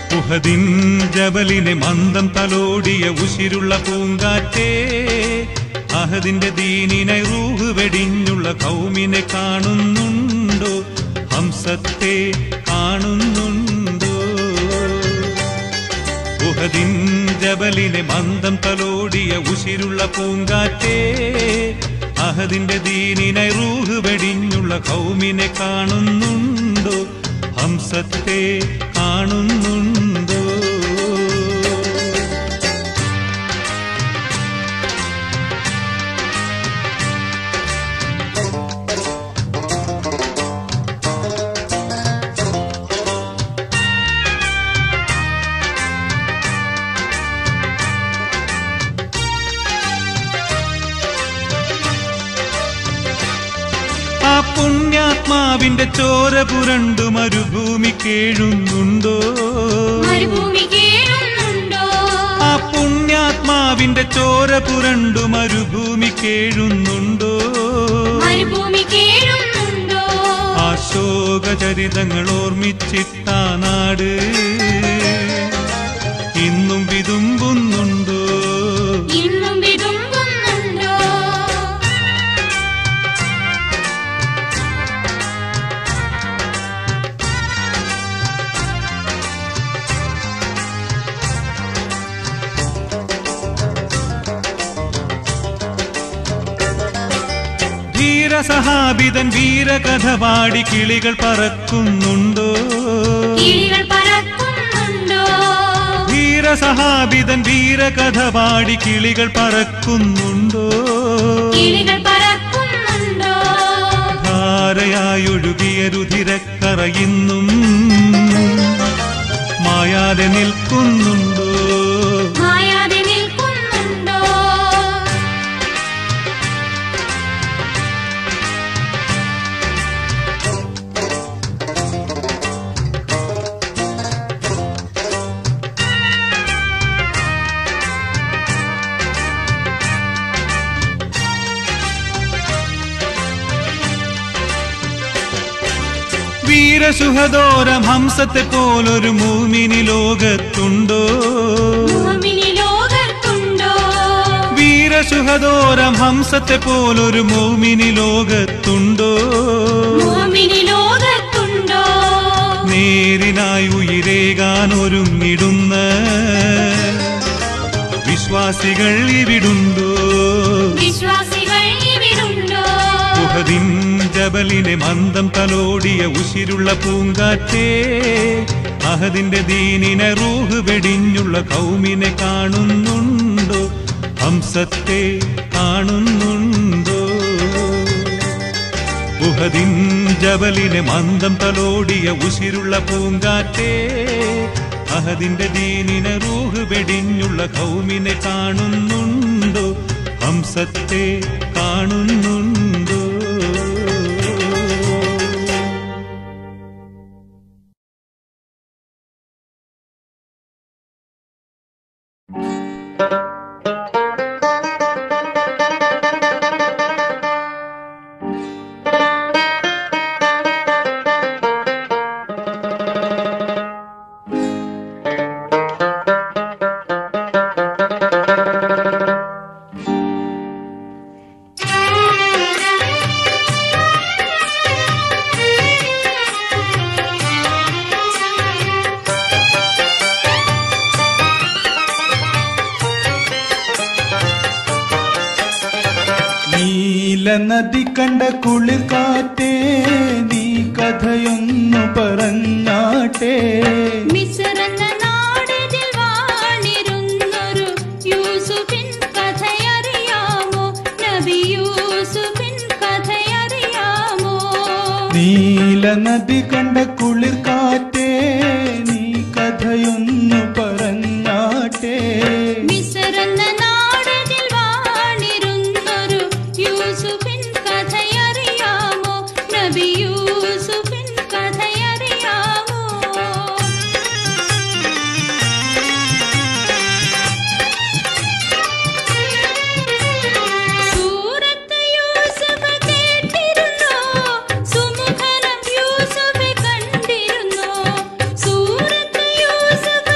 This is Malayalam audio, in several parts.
ഉഹദിൻ ജബലിനെ മന്ദം തലോടിയ ഉശിരുള്ള പൂങ്കാറ്റേ അഹദിന്റെ ദീനിനെ റൂഹ് വെടിഞ്ഞുള്ള കൗമിനെ കാണുന്നുണ്ടോ ഹംസത്തെ കാണുന്നുണ്ടോ ഉഹദിൻ ജബലിനെ മന്ദം തലോടിയ ഉശിരുള്ള പൂങ്കാറ്റേ അഹദിന്റെ ദീനിനെ റൂഹ് വെടിഞ്ഞുള്ള കൗമിനെ കാണുന്നുണ്ടോ ഹംസത്തെ കാണുന്നുണ്ടോ ആ പുണ്യാത്മാവിന്റെ ചോര പുരണ്ടു മരുഭൂമി കേഴുന്നുണ്ടോ മരുഭൂമി കേഴുന്നുണ്ടോ ആ പുണ്യാത്മാവിന്റെ ചോര പുരണ്ടു മരുഭൂമി കേഴുന്നുണ്ടോ മരുഭൂമി കേഴുന്നുണ്ടോ ആ ശോകചരിതങ്ങൾ ഓർമ്മിച്ചിട്ട നാട് ഇന്നും വിതുമ്പുന്നുണ്ടോ ഇന്നും വിതുമ്പുന്നുണ്ടോ ധീരസഹാബിതൻ വീരകഥ പാടി കിളികൾ പറക്കുന്നുണ്ടോ കിളികൾ പറക്കുന്നുണ്ടോ ധീരസഹാബിതൻ വീരകഥ പാടി കിളികൾ പറക്കുന്നുണ്ടോ കിളികൾ പറക്കുന്നുണ്ടോ ധാരയായൊഴുകിയ രുധിരക്കറയിന്നും മായാതെ നിൽക്കുന്നുണ്ടോ മായാതെ നിൽക്കുന്നുണ്ടോ വീരസുഹദോരം ഹംസത്തെ പോലൊരു മൂമിനി ലോകത്തുണ്ടോ ഭൂമിനി ലോകത്തുണ്ടോ വീരസുഹദോരം ഹംസത്തെ പോലൊരു മൂമിനി ലോകത്തുണ്ടോ ഭൂമിനി ലോകത്തുണ്ടോ നേരിനായി ഉയിരേകാൻ ഒരുങ്ങിടുന്ന വിശ്വാസികൾ ഇവിടുണ്ടോ വിശ്വാസികൾ ഇവിടുണ്ടോ ഉഹദിൻ ജബലിനെ മന്ദം തലോടിയ ഉശിരുള്ള പൂങ്കാറ്റേ അഹദിന്റെ ദീനിനെ റൂഹ് വെടിഞ്ഞുള്ള കൗമിനെ കാണുന്നുണ്ടോ ഹംസത്തെ കാണുന്നുണ്ടോ ഉഹദിൻ ജബലിനെ മന്ദം തലോടിയ ഉശിരുള്ള പൂങ്കാറ്റേ അഹദിന്റെ ദീനിനെ റൂഹ് വെടിഞ്ഞുള്ള കൗമിനെ കാണുന്നുണ്ടോ ഹംസത്തെ കാണുന്നുണ്ടോ നീല നദി കണ്ട കുളിർ കാറ്റേ നീ കഥയൊന്നു പറഞ്ഞാട്ടെ മിസ്റെന്ന നാടിതിൽ വാണിരുന്നൊരു യൂസുഫിൻ കഥയറിയാമോ നബി യൂസുഫിൻ കഥയറിയാമോ നീല നദി കണ്ട കുളിർ കാറ്റേ നീ കഥയൊന്നു പറഞ്ഞാട്ടെ മിസ്റെന്ന നാടിതിൽ വാണിരുന്നൊരു യൂസുഫിൻ കഥയറിയാമോ നബി യൂസുഫിൻ കഥയറിയാമോ സൂറത്ത് യൂസുഫ് കേട്ടിരുന്നോ സുമുഖനം യൂസുഫ് കണ്ടിരുന്നോ സൂറത്ത് യൂസുഫ്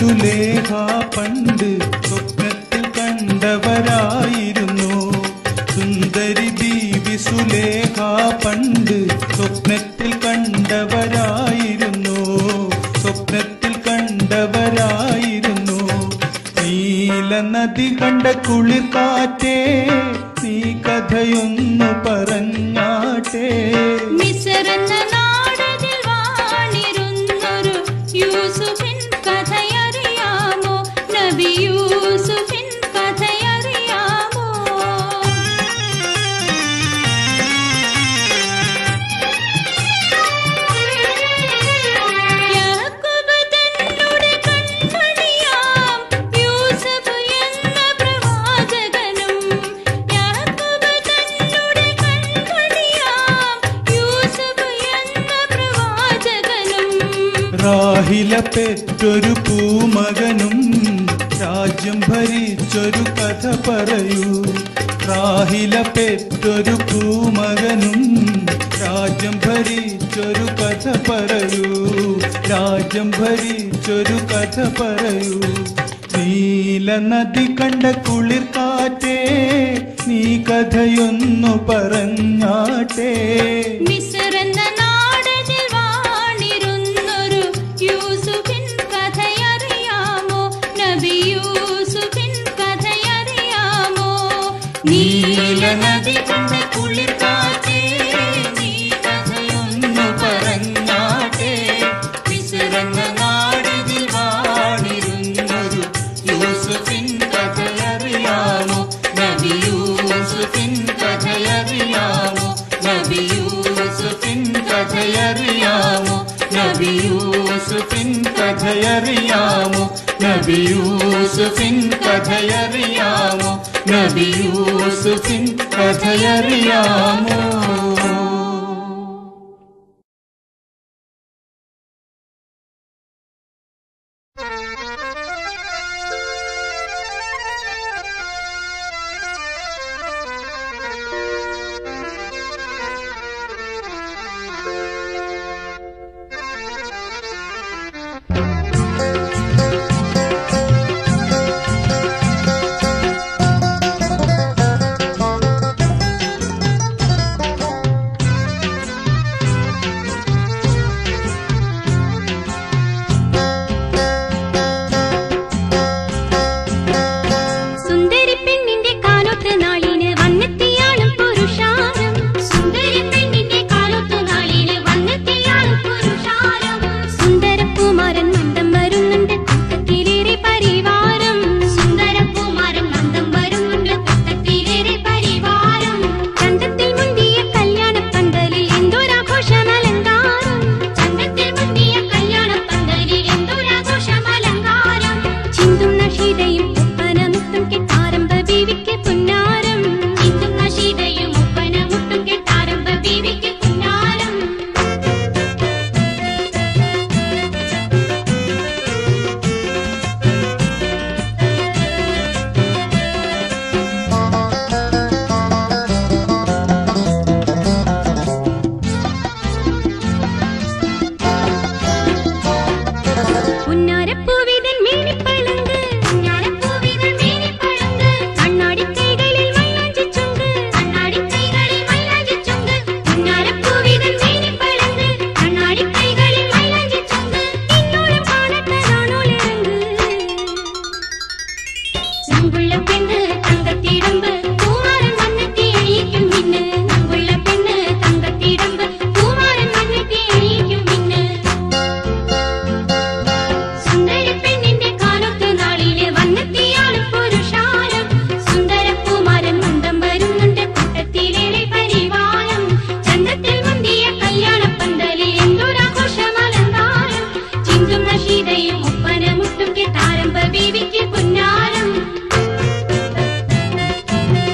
സുലേഖ പണ്ട് സ്വപ്നത്തിൽ കണ്ടവരായിരുന്നു സുന്ദരി ബീവി സുലേഖ പണ്ട് സ്വപ്നത്തിൽ കണ്ടവരായിരുന്നു സ്വപ്നത്തിൽ കണ്ടവരായിരുന്നു നീല നദി കണ്ട കുളിർ കാറ്റേ നീ കഥയൊന്നു പറഞ്ഞാട്ടെ മിസറെന്ന നാടതിൽ വാണിരുന്നൊരു യൂസുഫിൻ കഥയറിയാമോ നബി യൂസുഫിൻ കഥയറിയാമോ യാക്കോബ് തന്നുടെ കൺമണിയാം യൂസഫ് എന്ന പ്രവാചകനും യാക്കോബ് തന്നുടെ കൺമണിയാം യൂസഫ് എന്ന പ്രവാചകനും റാഹില പെറ്റൊരു പൂമകനും രാജ്യം ഭരിച്ചൊരു കഥ പറയൂ റാഹില പെറ്റൊരു പൂമകനും രാജ്യം ഭരിച്ചൊരു കഥ പറയൂ രാജ്യം ഭരിച്ചൊരു കഥ പറയൂ നീല നദി കണ്ട കുളിർ കാറ്റേ നീ കഥയൊന്നു പറഞ്ഞാട്ടെ മിസറെന്ന നാടതിൽ വാണിരുന്നൊരു യൂസുഫിൻ കഥയറിയാമോ നബി യൂസുഫിൻ കഥയറിയാമോ നീല നദി കണ്ട കുളിർ കാറ്റേ നീ കഥയൊന്നു പറഞ്ഞാട്ടെ മിസറെന്ന നാടതിൽ വാണിരുന്നൊരു യൂസുഫിൻ കഥയറിയാമോ നബി യൂസുഫിൻ കഥയറിയാമോ നബി യൂസുഫിൻ കഥയറിയാമോ നബി യൂസുഫിൻ കഥയറിയാമോ നബി യൂസുഫിൻ കഥയറിയാമോ നബി യൂസുഫിൻ കഥയറിയാമോ സുന്ദരി പെണ്ണിന്റെ കാലൊത്ത് നാളിന് വന്നെത്തിയാളും പുരുഷാരം സുന്ദരി പെണ്ണിന്റെ കാലൊത്ത് നാളിന് വന്നെത്തിയാളും പുരുഷാരം സുന്ദരകുമാരൻ മന്ദം വരുന്നുണ്ട് കൂട്ടത്തിലേറെ പരിവാരം സുന്ദരകുമാരൻ മന്ദം വരുന്നുണ്ട് കൂട്ടത്തിലേറെ പരിവാരം ചന്തത്തിൽ മുന്തിയ കല്യാണ പന്തലിൽ എന്തൊരാഘോഷം അലങ്കാരം ചന്തത്തിൽ മുന്തിയ കല്യാണ പന്തലിൽ എന്തൊരാഘോഷം അലങ്കാരം ചിന്തും നഷീതയും ഒപ്പനമുട്ടും കെട്ടാരംഭ ബീവിക്ക് പുന്നാരം ചിന്തും നഷീതയും ഒപ്പനമുട്ടും കെട്ടാരംഭ ബീവിക്ക് പുന്നാരം പുന്നാരപ്പൂവിതൻ മേനിപ്പളങ്ക് പുന്നാരപ്പൂവിതൻ മേനിപ്പളങ്ക് കണ്ണാടിക്കൈകളിൽ മൈലാഞ്ചിച്ചുണ്ട് കണ്ണാടിക്കൈകളിൽ മൈലാഞ്ചിച്ചുണ്ട് പുന്നാരപ്പൂവിതൻ മേനിപ്പളങ്ക് കണ്ണാടിക്കൈകളിൽ മൈലാഞ്ചിച്ചുണ്ട് ഇന്നോളം കാണത്തതാണോളിറങ്ങ് നങ്കുള്ള പെണ്ണ് തങ്കത്തിടമ്പ് പൂമാരൻ വന്നെത്തി അഴിക്കും മിന്ന് നങ്കുള്ള പെണ്ണ് തങ്കത്തിടമ്പ് പൂമാരൻ വന്നെത്തി അഴിക്കും മിന്ന് സുന്ദര പെണ്ണിന്റെ കാലത്ത് നാളില് വന്നെത്തിയാള് പുരുഷാരം സുന്ദരകുമാരൻ മന്ദം വരുന്നുണ്ട് കൂട്ടത്തിലേറെ പരിവാരം ചന്തത്തിൽ മുന്തിയ കല്യാണ പന്തലിൽ എന്തൊരാഘോഷം അലങ്കാരം ചിന്തും നഷീതയും ഒപ്പനമുട്ടും കെട്ടാരംഭ ബീവിക്ക് പുന്നാരം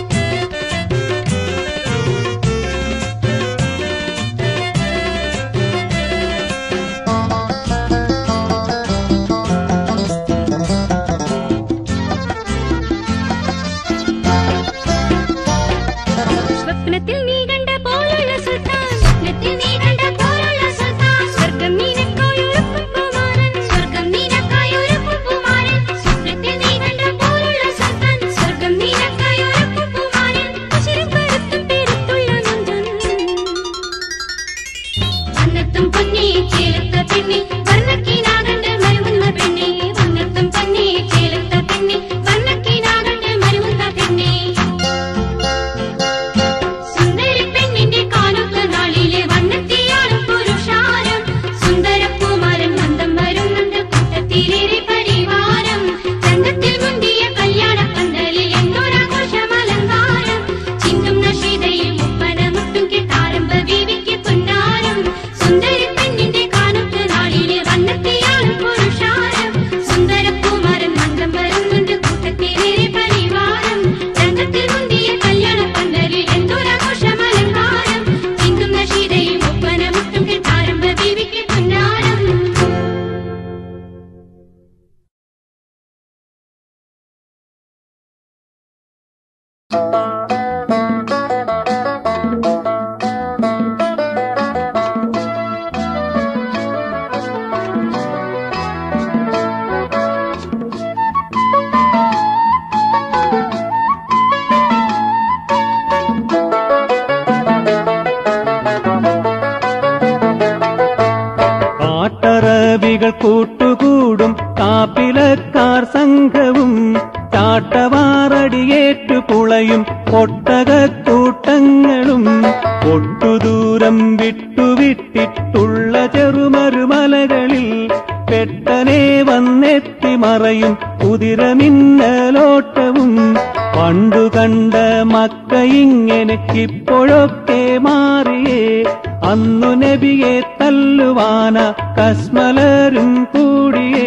പാട്ടറബികൾ കൂട്ടുകൂടും കാപ്പിലക്കാർ സംഘവും ചാട്ടവാറടിയേറ്റു പുളയും ഒട്ടകക്കൂട്ടങ്ങളും ഒട്ടുദൂരം വിട്ടുവിട്ടിട്ടുള്ള ചെറുമരുമലകളിൽ പെട്ടനെ വന്നെത്തി മറയും കുതിരമിന്നലോട്ടവും പണ്ടു കണ്ട മക്ക ഇങ്ങനെ ഇപ്പോഴൊക്കെ മാറിയേ അന്നു നബിയെ തല്ലുവാന കസ്മലരും കൂടിയേ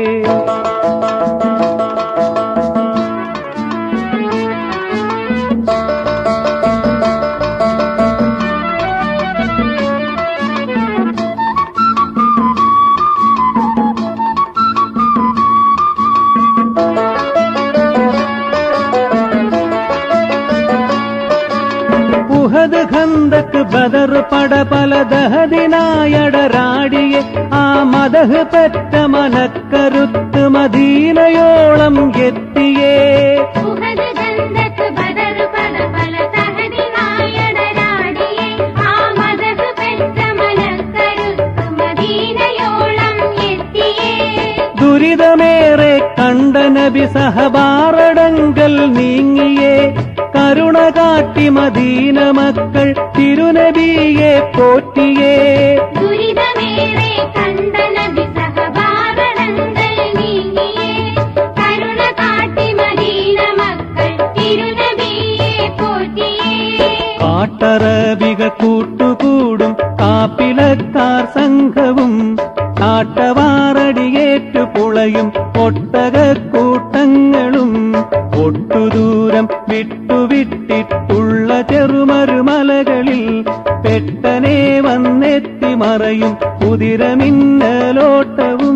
ഉഹദ് ഖന്തക്ക് ബദർ പട പല ദഹദിനായടരാടിയെ ആ മദഹ് പെറ്റ മനക്കരുത്ത് മദീനയോളം എത്തിയേ ഉഹദ് ഗന്ധക്ക് ബദർ പല പല തഹദിനായടരാടിയെ ആ മദഹ് പെറ്റ മനക്കരുത്ത് മദീനയോളം എത്തിയേ ദുരിതമേറെ കണ്ട നബി സഹബാറടങ്കൽ നീങ്ങിയേ കരുണ കാട്ടി മദീന മക്കൾ തിരുനബിയെ പോറ്റിയേ ദുരിതമേറെ കണ്ട നബി സഹബാരണങ്ങൾ നീങ്ങിയേ കരുണ കാട്ടി മദീന മക്കൾ തിരുനബിയെ പോറ്റിയേ കാട്ടറബികൾ കൂട്ടുകൂടും കാപ്പിലക്കാർ സംഘവും കാട്ടവാറടിയേറ്റു പുളയും ഒട്ടകക്കൂട്ടങ്ങളും ഒട്ടുദൂരം വിട്ടുവിട്ടിട്ടുള്ള ചെറുമരുമലകളിൽ പെട്ടനെ വന്നെത്തി മറയും കുതിരമിന്നലോട്ടവും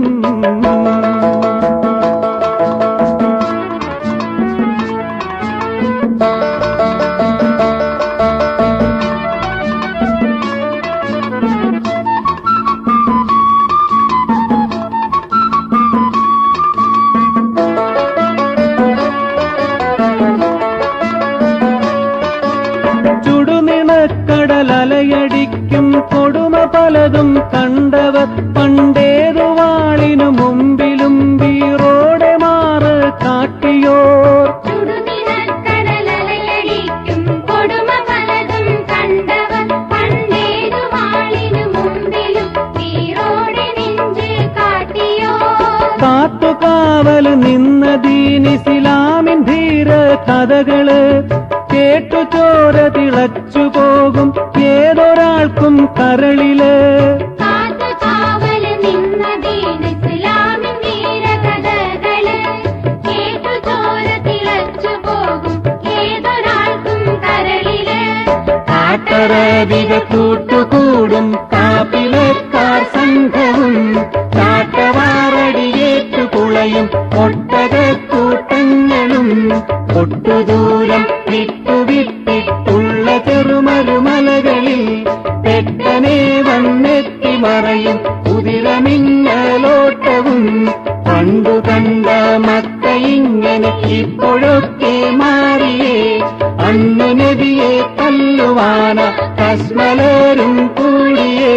ചുടുനിണക്കടലലയടിക്കും കൊടുമ പലതും കണ്ടവർ പണ്ടേതു വാളിനു മുമ്പിലും വീറോടെ മാറ് കാട്ടിയോർ ചുടുനിലക്കടലലയടിക്കും കൊടുമ പലതും കണ്ടവർ പണ്ടേതു വാളിനു മുമ്പിലും തീരോടെ നെഞ്ച് കാട്ടിയോ കാത്തുകാവൽ നിന്ന ദീനിസിലാമിൻ ധീര കഥകള് കേട്ടു ചോര തിളച്ചു പോകും ഏതൊരാൾക്കും കരളില് കാത്തു കാവല് നിന്ന ദീൻ ഇസ്ലാമിൻ വീരകഥകള് കേട്ടു ചോര തിളച്ചു പോകും ഏതൊരാൾക്കും കരളില് കാട്ടറബിക കൂട്ടുകൂടും കാപ്പിലക്കാർ സംഘവും കാട്ടവാറടിയേറ്റു കുളയും ഒട്ടകക്കൂട്ടങ്ങളും ഒട്ടുദൂരം വിട്ടുവിട്ടിട്ടുള്ള ചെറുമരുമലകളിൽ പെട്ടനെ വന്നെത്തി മറയും കുതിരമിന്നലോട്ടവും പണ്ടു കണ്ട മക്ക ഇങ്ങനെ ഇപ്പോഴൊക്കെ മാറിയേ അന്നു നബിയെ തല്ലുവാന കസ്മലരും കൂടിയേ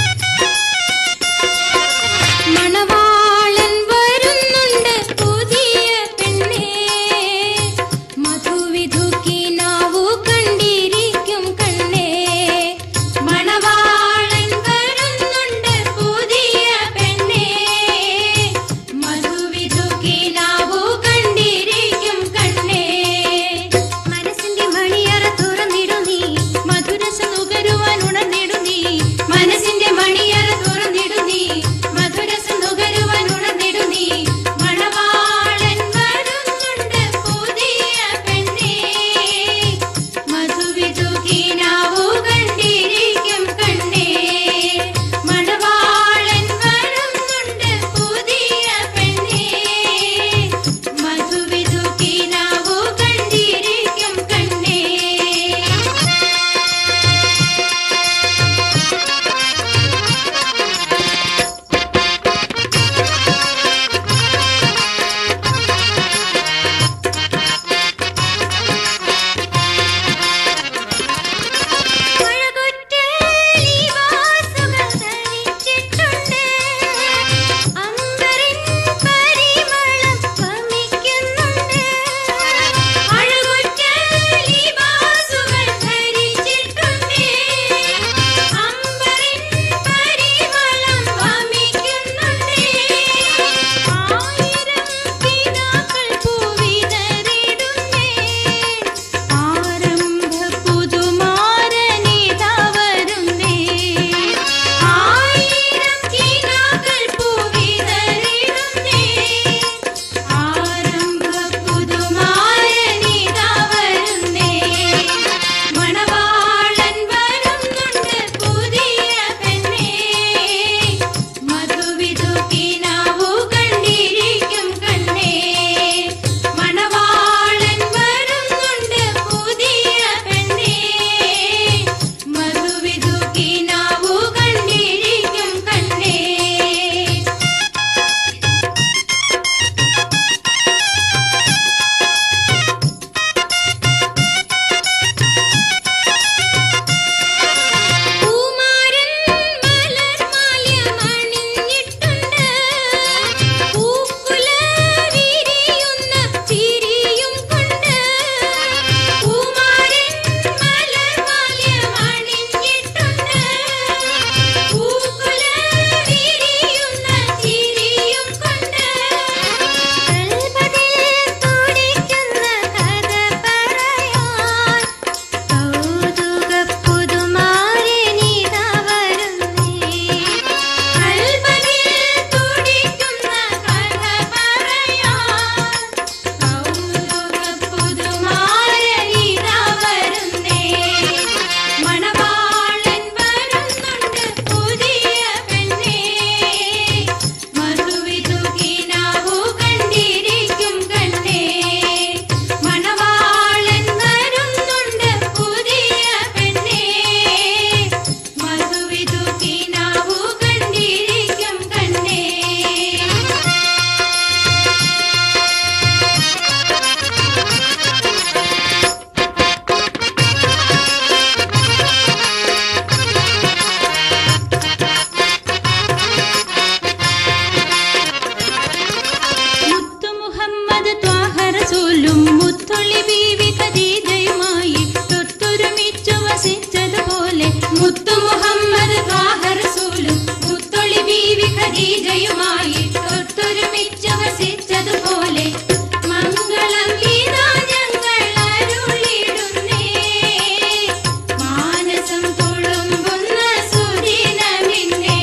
മണവാളൻ വരുന്നുണ്ട് പുതിയ ഖദീജയുമായി തൊട്ടൊരുമിച്ചു വസിച്ചതുപോലെ മംഗളം ഗീതാ ഞങ്ങൾ അരുളിടുന്നേ മാനസം തുളുമ്പുന്ന സുദിനമിന്നേ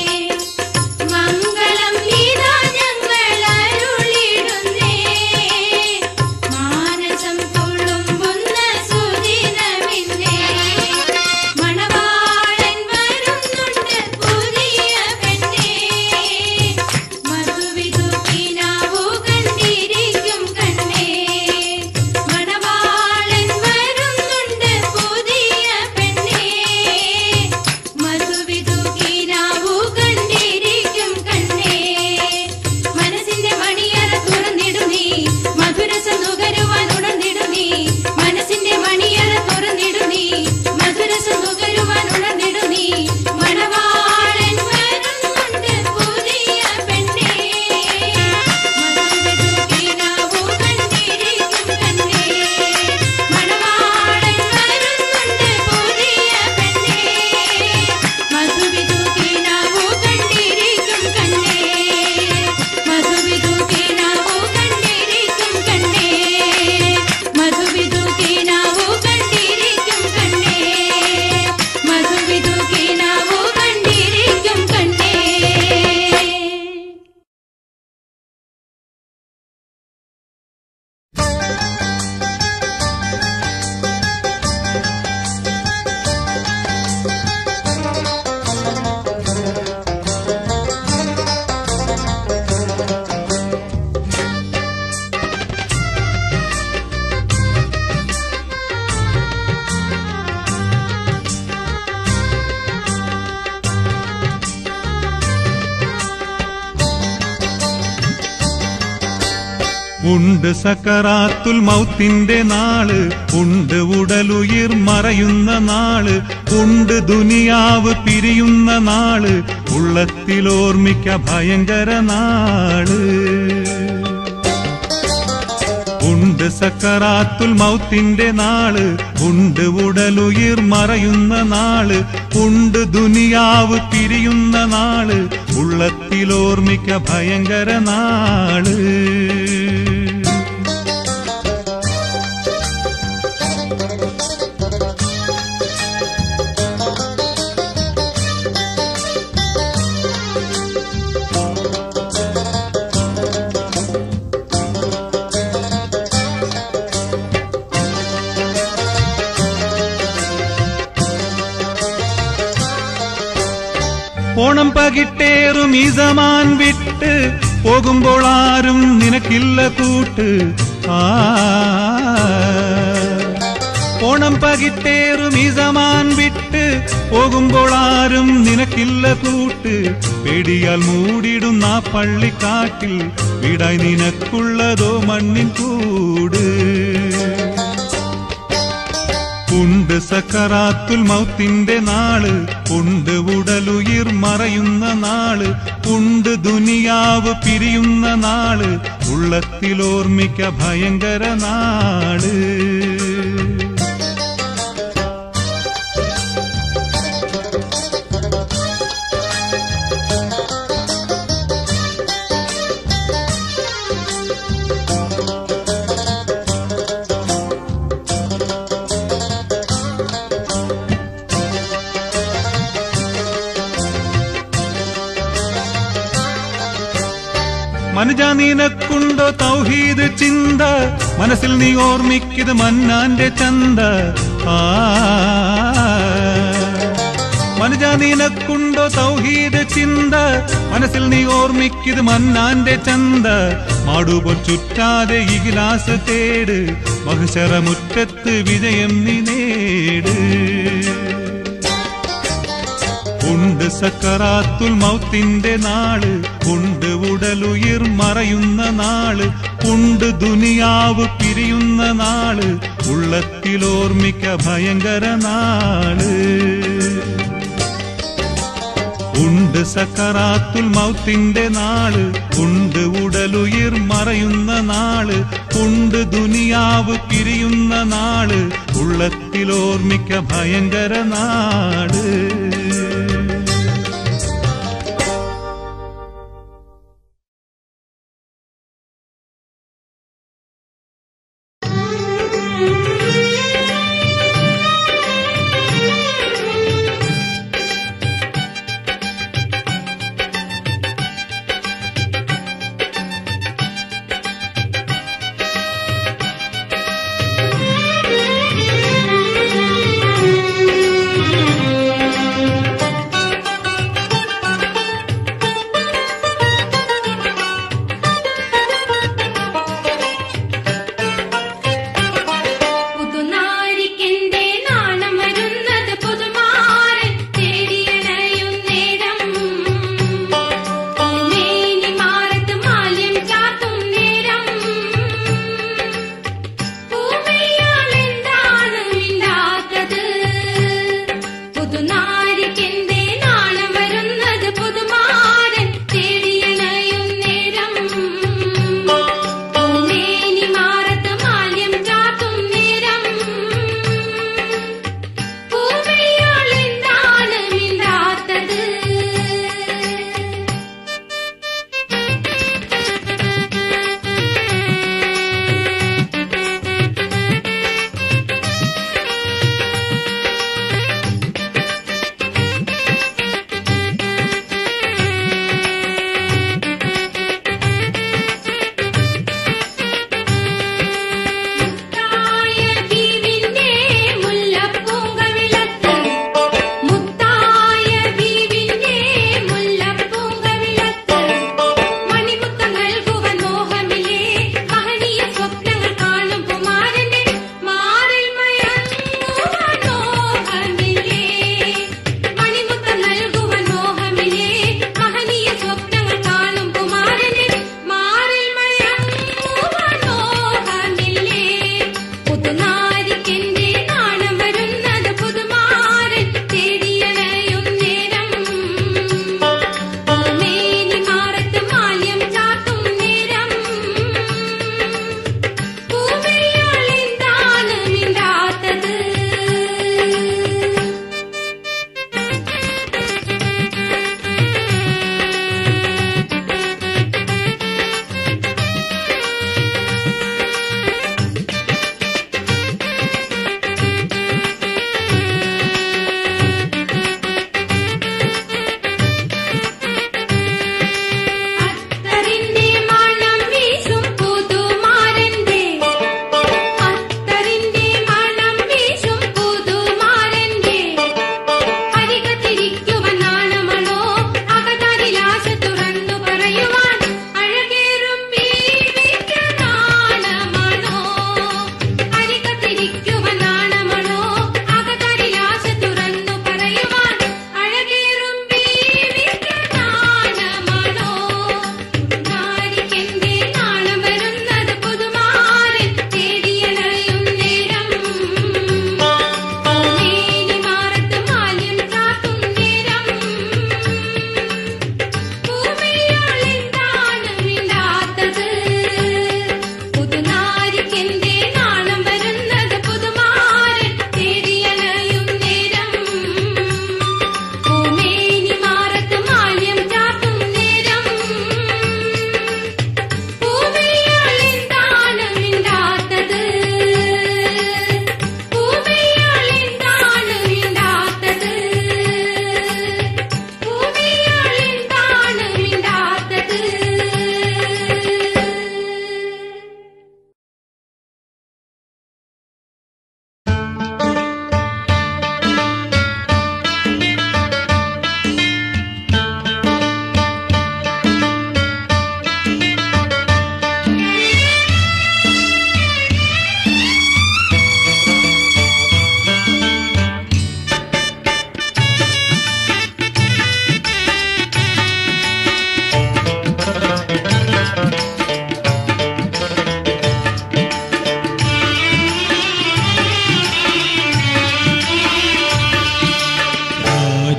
മംഗളം ഗീതാ ഞങ്ങൾ അരുളിടുന്നേ മാനസം തുളുമ്പുന്ന സുദിനമിന്നേ മണവാളൻ വരുന്നുണ്ട് പുതിയ പെണ്ണേ മധുവിധുക്കിനാവു കണ്ടിരിക്കും കണ്ണേ മണവാളൻ വരുന്നുണ്ട് പുതിയ പെണ്ണേ മധുവിധുക്കിനാവു കണ്ടിരിക്കും കണ്ണേ മനസ്സിന്റെ മണിയറ തുറന്നിടുന്നീ മധുരസം നുകരുവാൻ ഉണർന്നിടുന്നീ മനസ്സിന്റെ മണിയറ തുറന്നിടുന്നീ മധുരസം നുകരുവാൻ ഉണർന്നിടുന്നീ മണവാളൻ വരുന്നുണ്ട് പുതിയ പെണ്ണേ മധുവിധുക്കിനാവു കണ്ടിരിക്കും കണ്ണേ മണവാളൻ വരുന്നുണ്ട് പുതിയ പെണ്ണേ മധുവിധുക്കിനാവു കണ്ടിരിക്കും കണ്ണേ മധുവിധുക്കിനാവു കണ്ടിരിക്കും കണ്ണേ മധുവിധുക്കിനാവു കണ്ടിരിക്കും കണ്ണേ മധുവിധുക്കിനാവു കണ്ടിരിക്കും കണ്ണേ ഉണ്ട് സക്കറാത്തുൽ മൗത്തിന്റെ നാള് ഉണ്ട് ഉടലുയിർ മറയുന്ന നാള് ഉണ്ട് ദുനിയാവ് പിരിയുന്ന നാള് ഉള്ളത്തിലോർമിക്ക ഭയങ്കര നാള് ഉണ്ട് സക്കറാത്തുൽ മൗത്തിന്റെ നാള് ഉണ്ട് ഉടലുയിർ മറയുന്ന നാള് ഉണ്ട് ദുനിയാവ് പിരിയുന്ന നാള് ഉള്ളത്തിലോർമിക്ക ഭയങ്കര നാള് ഓണം പകിട്ടേറും ഈ സമാൻ വിട്ട് പോകുമ്പോൾ ആരും നിനക്കില്ല കൂട്ട് ആ ഓണം പകിട്ടേറും ഈ സമാൻ വിട്ട് പോകുമ്പോൾ ആരും നിനക്കില്ല കൂട്ട് പേടിയാൽ മൂടിടുന്ന ആ പള്ളിക്കാട്ടിൽ വിടായി നിനക്കുള്ളതോ മണ്ണിൻ കൂട് ഉണ്ട് സക്കറാത്തുൽ മൗത്തിന്റെ നാള് ഉണ്ട് ഉടലുയിർ മറയുന്ന നാള് ഉണ്ട് ദുനിയാവ് പിരിയുന്ന നാള് ഉള്ളത്തിലോർമിക്ക ഭയങ്കര നാള് മനുജ നിനക്കുണ്ടോ തൗഹീദ് ചിന്ത മനസ്സിൽ നീ ഓർമ്മിക്കത് മന്നാന്റെ ചന്ത ആ മനുജ നിനക്കുണ്ടോ തൗഹീദ് ചിന്ത മനസ്സിൽ നീ ഓർമ്മിക്കത് മന്നാന്റെ ചന്ത മാടുപോൽ ചുറ്റാതെ ഈ ഗ്ലാസ് തേട് മഹിഷറമുറ്റത്ത് വിജയം നീ നേട് ഉണ്ട് സക്കറാത്തുൽ മൗത്തിന്റെ നാള് ഉണ്ട് ഉടലുയിർ മറയുന്ന നാള് ഉണ്ട് ദുനിയാവ് പിരിയുന്ന നാള് ഉള്ളത്തിലോർമിക്ക ഭയങ്കര നാള് ഉണ്ട് സക്കറാത്തുൽ മൗത്തിന്റെ നാള് ഉണ്ട് ഉടലുയിർ മറയുന്ന നാള് ഉണ്ട് ദുനിയാവ് പിരിയുന്ന നാള് ഉള്ളത്തിലോർമിക്ക ഭയങ്കര നാട്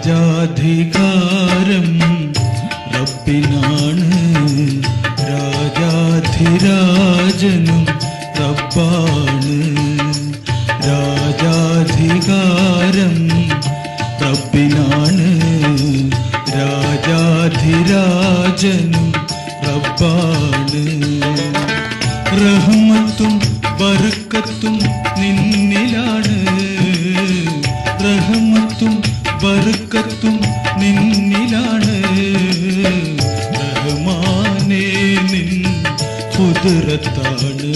രാജാധികാരം റബ്ബിനാണ് രാജാധിരാജനും റബ്ബാണ് രാജാധികാരം റബ്ബിനാണ് രാജാധിരാജനും റബ്ബാണ് റഹ്മത്തും ബർക്കത്തും നിന്നിലാണ് റഹ്മത്തും ബർക്കത്തും നിന്നിലാണ് റഹ്മാനേ നിൻ കുതിരത്താണ്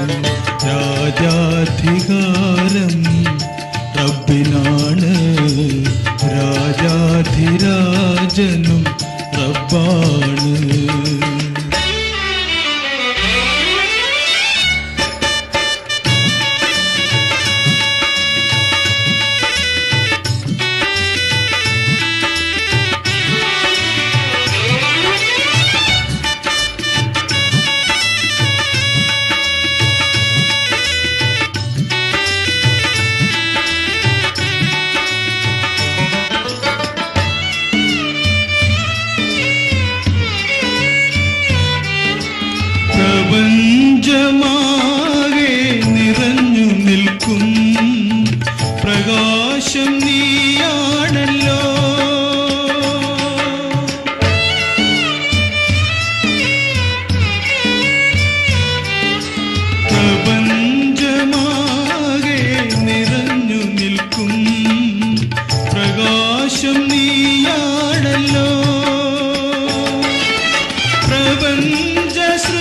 രാജാധികാരം റബ്ബിനാണ് രാജാധിരാജനും റബ്ബാണ് പ്രപഞ്ചമാകെ നിറഞ്ഞു നിൽക്കും പ്രകാശം നീയാണല്ലോ പ്രപഞ്ചമാകെ നിറഞ്ഞു നിൽക്കും പ്രകാശം നീയാണല്ലോ പ്രപഞ്ച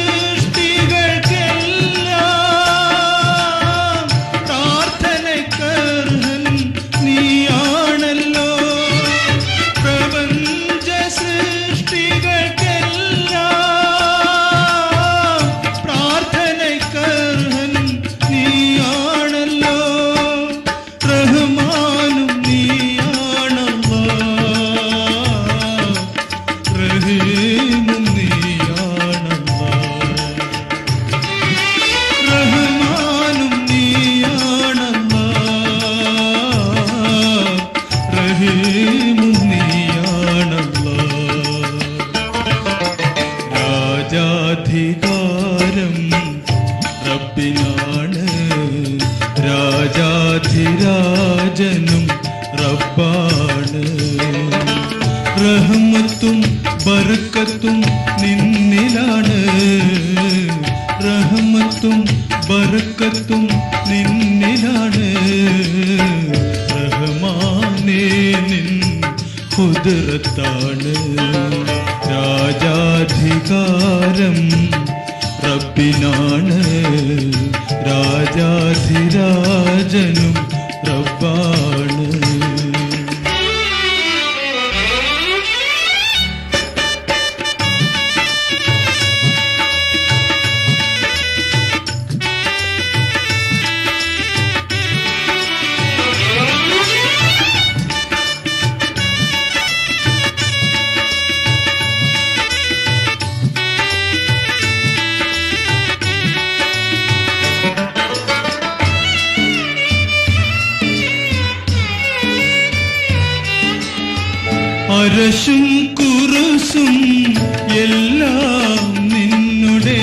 സൃഷ്ടികൾക്കെല്ലാം പ്രാർത്ഥനക്കർഹൻ നീയാണല്ലോ പ്രപഞ്ച സൃഷ്ടികൾക്കെല്ലാം പ്രാർത്ഥനക്കർഹൻ നീയാണല്ലോ റഹ്മാനും നീയാണല്ലോ റഹീമും നീയാണല്ലോ റഹ്മാനും നീയാണല്ലോ റഹീമും നീയാണല്ലോ രാജാധികാരം റബ്ബിനാണ് രാജാധിരാജനും റബ്ബാണ് റഹ്മത്തും ബർക്കത്തും നിന്നിലാണ് റഹ്മത്തും ബർക്കത്തും നിന്നിലാണ് റഹ്മാനേ നിൻ കുതിരത്താണ് രാജാധികാരം റബ്ബിനാണ് രാജാധിരാജനും റബ്ബാണ് അരശും കുറുസും എല്ലാം നിന്നുടെ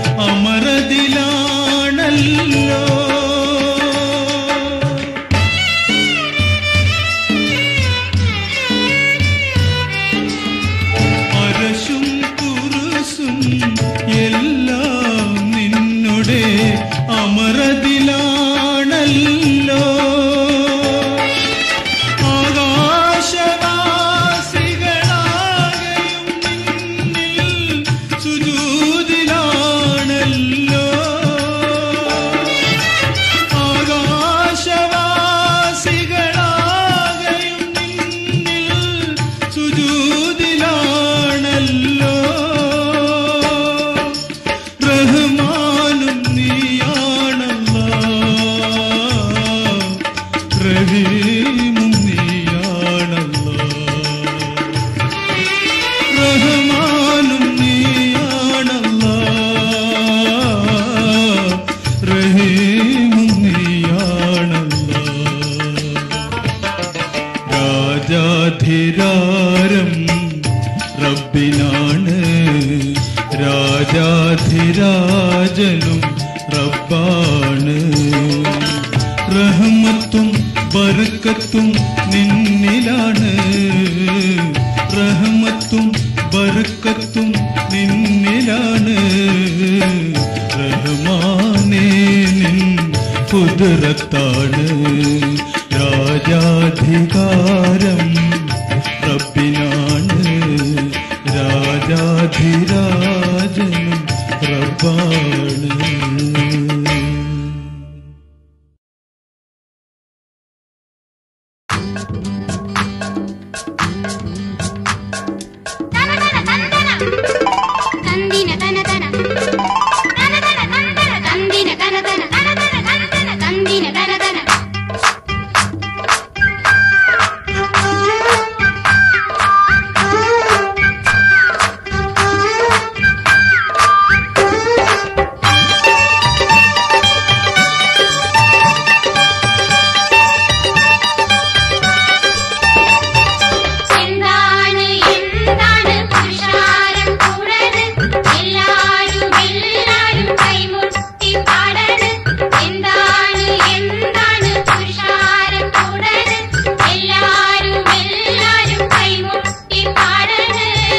അമരതിലാണല്ലോ അരശും കുറുസും എല്ലാം നിന്നുടെ അമരതിലാണല്ലോ ആകാശവാസികളാകെയും നിന്നിൽ സുജൂദിലാണല്ലോ അധികാരം റബ്ബിനാണ് രാജാധിരാജനും റബ്ബാണ് റഹ്മത്തും ബർക്കത്തും നിന്നിലാണ് റഹ്മത്തും ബർക്കത്തും നിന്നിലാണ് റഹ്മാനേ നിൻ കുതിരത്താണ് രാജാധികാരം റബ്ബിനാണ് രാജാധിരാജനും റബ്ബാണ് തന്ദിന തന തന തന തന തന തന്ദിന തന തന തന തന തന തന തന്ദിന തന തന എന്താണ് എന്താണ് പുരുഷാരം കൂടത് എല്ലാരും എല്ലാരും കൈമുട്ടി പാടത് എന്താണ് എന്താണ് പുരുഷാരം കൂടത് എല്ലാരും എല്ലാരും കൈമുട്ടി പാടത്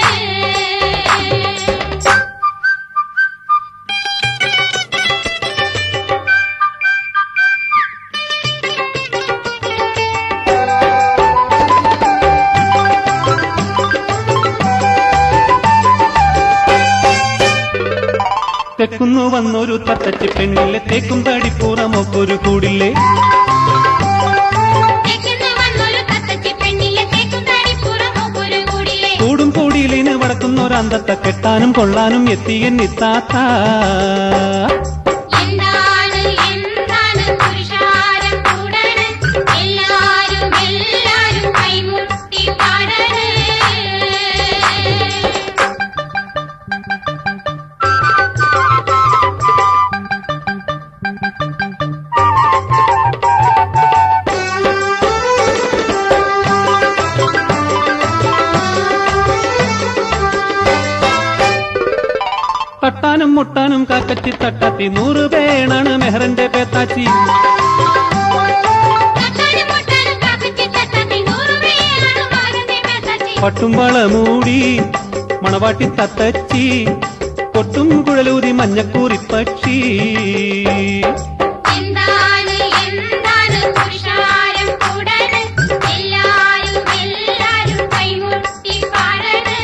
തെക്കുന്നു വന്നൊരു തത്തച്ചി പെണ്ണിലെ തേക്കും തടിപ്പുറമൊക്കൊരു കൂടില്ലേ തെക്കുന്ന് വന്നൊരു തത്തച്ചി പെണ്ണിലെ തേക്കും താടിപ്പുറമോ ഒരു കൂടിലെ കൂടും കൂടിയിലിന് വടക്കുന്നൊരന്തത്തെ കെട്ടാനും കൊള്ളാനും എത്തിയെന്നിത്താത്ത എന്താണ് എന്താണ് പുരുഷാരം കൂടണ് എല്ലാരും എല്ലാരും കൈമുട്ടി പാടണ് തട്ടാനും മുട്ടാനും കാക്കച്ചി തട്ടാത്തി നൂറ് പേണാണ് മെഹറിന്റെ പേത്താച്ചി തട്ടാനും മുട്ടാനും കാക്കച്ചി തട്ടാത്തി നൂറ് പേരാണ് മകന്റെ മെത്തച്ചി പട്ടുംവള മൂടി മണവാട്ടി തത്തച്ചി കൊട്ടും കുഴലൂതി മഞ്ഞക്കൂറി പക്ഷി എന്താണ് എന്താണ് പുരുഷാരം കൂടണ് എല്ലാരും എല്ലാരും കൈമുട്ടി പാടണ്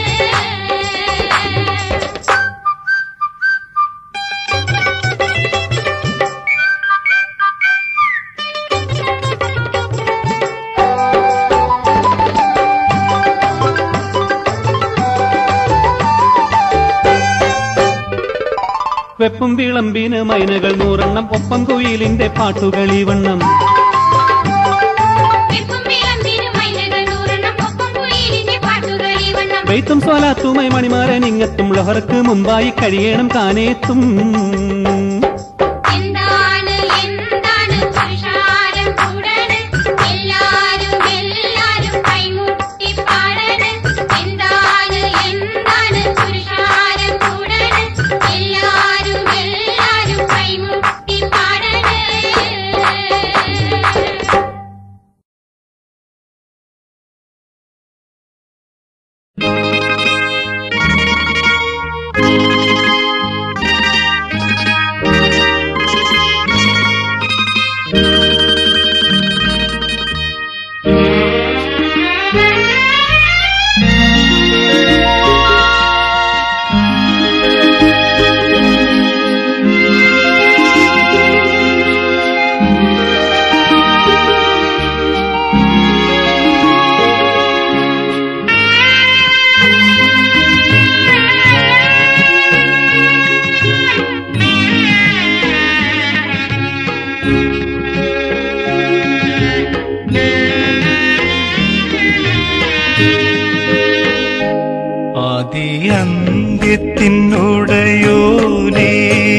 വെപ്പും വിളമ്പിന് മൈനകൾ നൂറെണ്ണം ഒപ്പം കുയിലിന്റെ പാട്ടുകളി വണ്ണം വെപ്പും വിളമ്പിനും മൈനകൾ നൂറെണ്ണം ഒപ്പം കുയിലിന്റെ പാട്ടുകളി വണ്ണം വെയ്ത്തും സ്വലാത്തുമായി മണിമാരൻ ഇങ്ങത്തും ലഹർക്ക് മുമ്പായി കഴിയണം കാനേത്തും എന്താണ് എന്താണ് പുരുഷാരം കൂടണ് എല്ലാരും എല്ലാരും കൈമുട്ടി പാടണ് എന്താണ് എന്താണ് പുരുഷാരം കൂടണ് എല്ലാരും എല്ലാരും കൈമുട്ടി പാടണ് ആദിയന്ത്യത്തിനുടയോനേ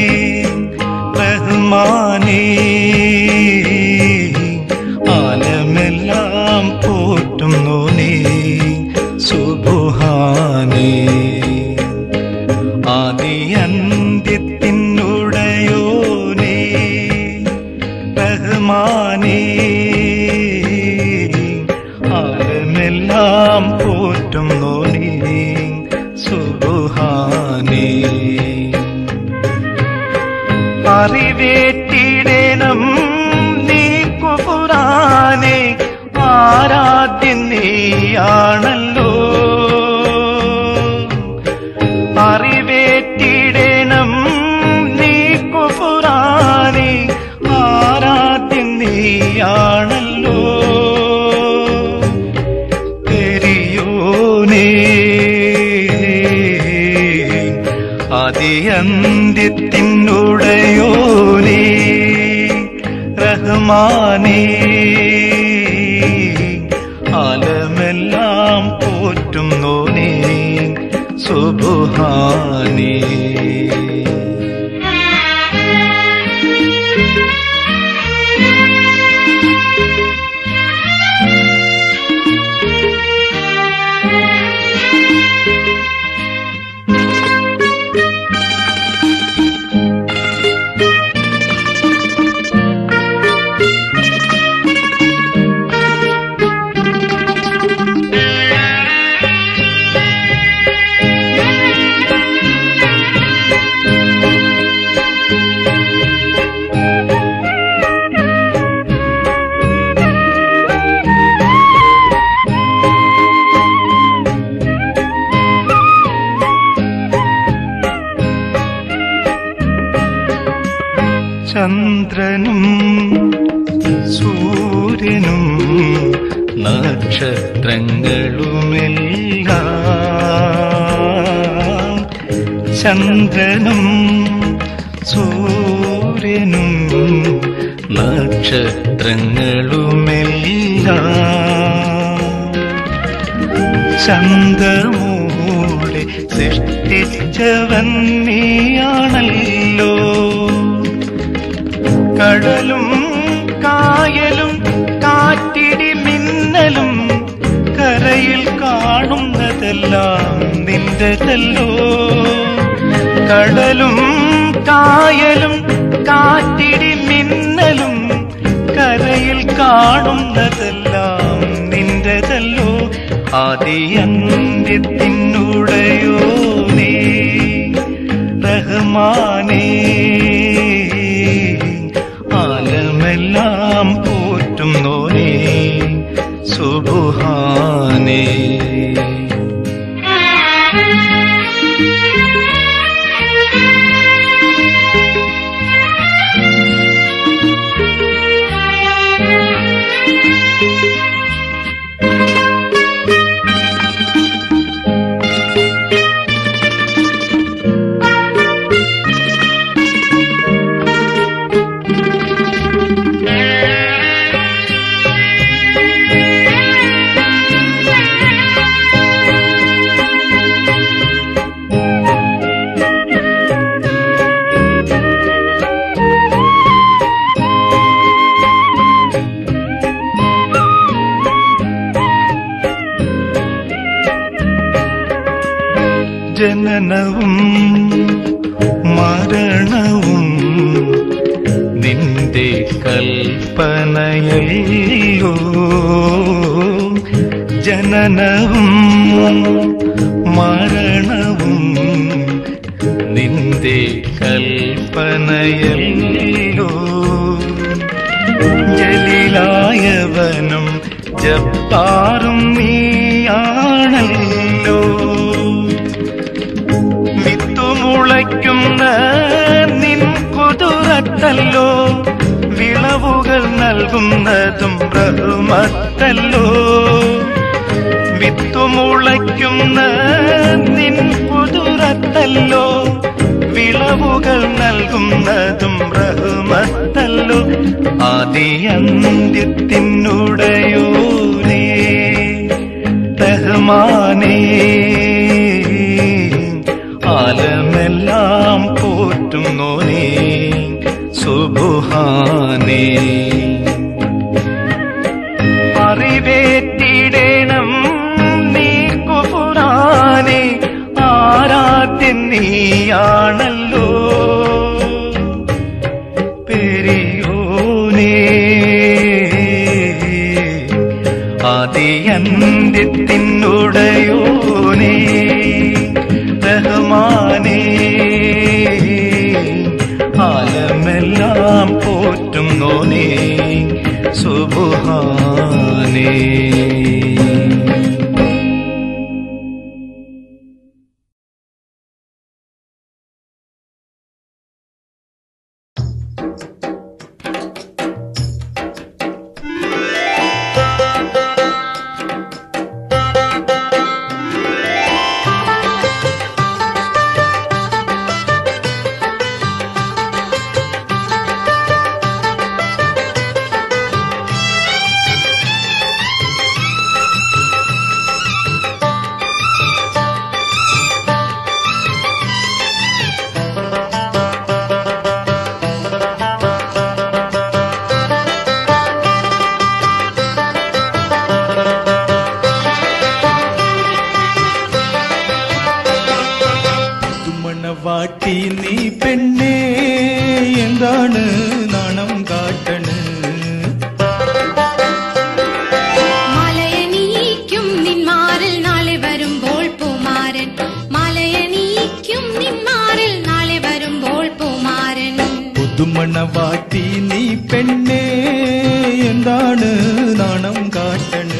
റഹ്മാനേ ആലമെല്ലാം പോറ്റുന്നോനേ പോറ്റുന്നു നീ സുബുഹാനേ അറിവേറ്റിടണം നീ കുപുരാനെ ആരാധ്യൻ നീയാണല്ലോ അറിവേറ്റിടണം നീ കുപുരാനെ ആരാധ്യൻ നീയാണല്ലോ പെരിയോനേ അതിയന്ത്യത്തിനുടയോനേ റഹ്മാനേ ആലമെല്ലാം പോറ്റുന്നോനേ സുബുഹാനേ ചന്ദ്രനും സൂര്യനും നക്ഷത്രങ്ങളുമെല്ലാം ചന്ദ്രനും സൂര്യനും നക്ഷത്രങ്ങളുമെല്ലാം ചന്തമൂടെ സൃഷ്ടിച്ചവൻ നീയാണല്ലോ കടലും കായലും കാറ്റിടി മിന്നലും കരയിൽ കാണുന്നതെല്ലാം നിന്റെതല്ലോ കടലും കായലും കാറ്റിടി മിന്നലും കരയിൽ കാണുന്നതെല്ലാം നിന്റെതല്ലോ ആദിയന്ത്യത്തിനുടയോ നീ റഹ്മാനേ ആലമെല്ലാം പോറ്റുന്നോനേ സുബുഹാനേ ജനനവും മരണവും നിന്റെ കൽപ്പനയല്ലോ ജനനവും മരണവും നിന്റെ കൽപ്പനയല്ലോ ജലിലായവനും ജപ്പാറും നീയാണല്ലോ വിത്തുമുളയ്ക്കുന്ന നിൻ കുതിരത്തല്ലോ വിളവുകൾ നൽകുന്നതും ബഹുമത്തല്ലോ വിത്തുമുളയ്ക്കുന്ന നിൻ കുതിരത്തല്ലോ വിളവുകൾ നൽകുന്നതും ബഹുമത്തല്ലോ ആദിയന്ത്യത്തിനുടയോ നീ റഹ്മാനേ ആലമെല്ലാം പോറ്റുന്നോനേ സുബുഹാനേ അറിവേറ്റിടണം നീ കുപുരാനെ ആരാധ്യൻ നീയാണല്ലോ പെരിയോനേ ആദിയന്ത്യത്തിനുട എന്നുടയോനേ റഹ്മാനേ ആലമെല്ലാം പോറ്റും നോനേ സുബുഹാനേ മണവാട്ടി നീ പെണ്ണേ എന്താണ് നാണം കാട്ടണ് മലയനീക്കും നിന്മാറിൽ നാളെ വരുമ്പോൾ പൂമാരൻ മലയനീക്കും നിന്മാറിൽ നാളെ വരുമ്പോൾ പൂമാരൻ പുതുമണവാട്ടി നീ പെണ്ണേ എന്താണ് നാണം കാട്ടണ്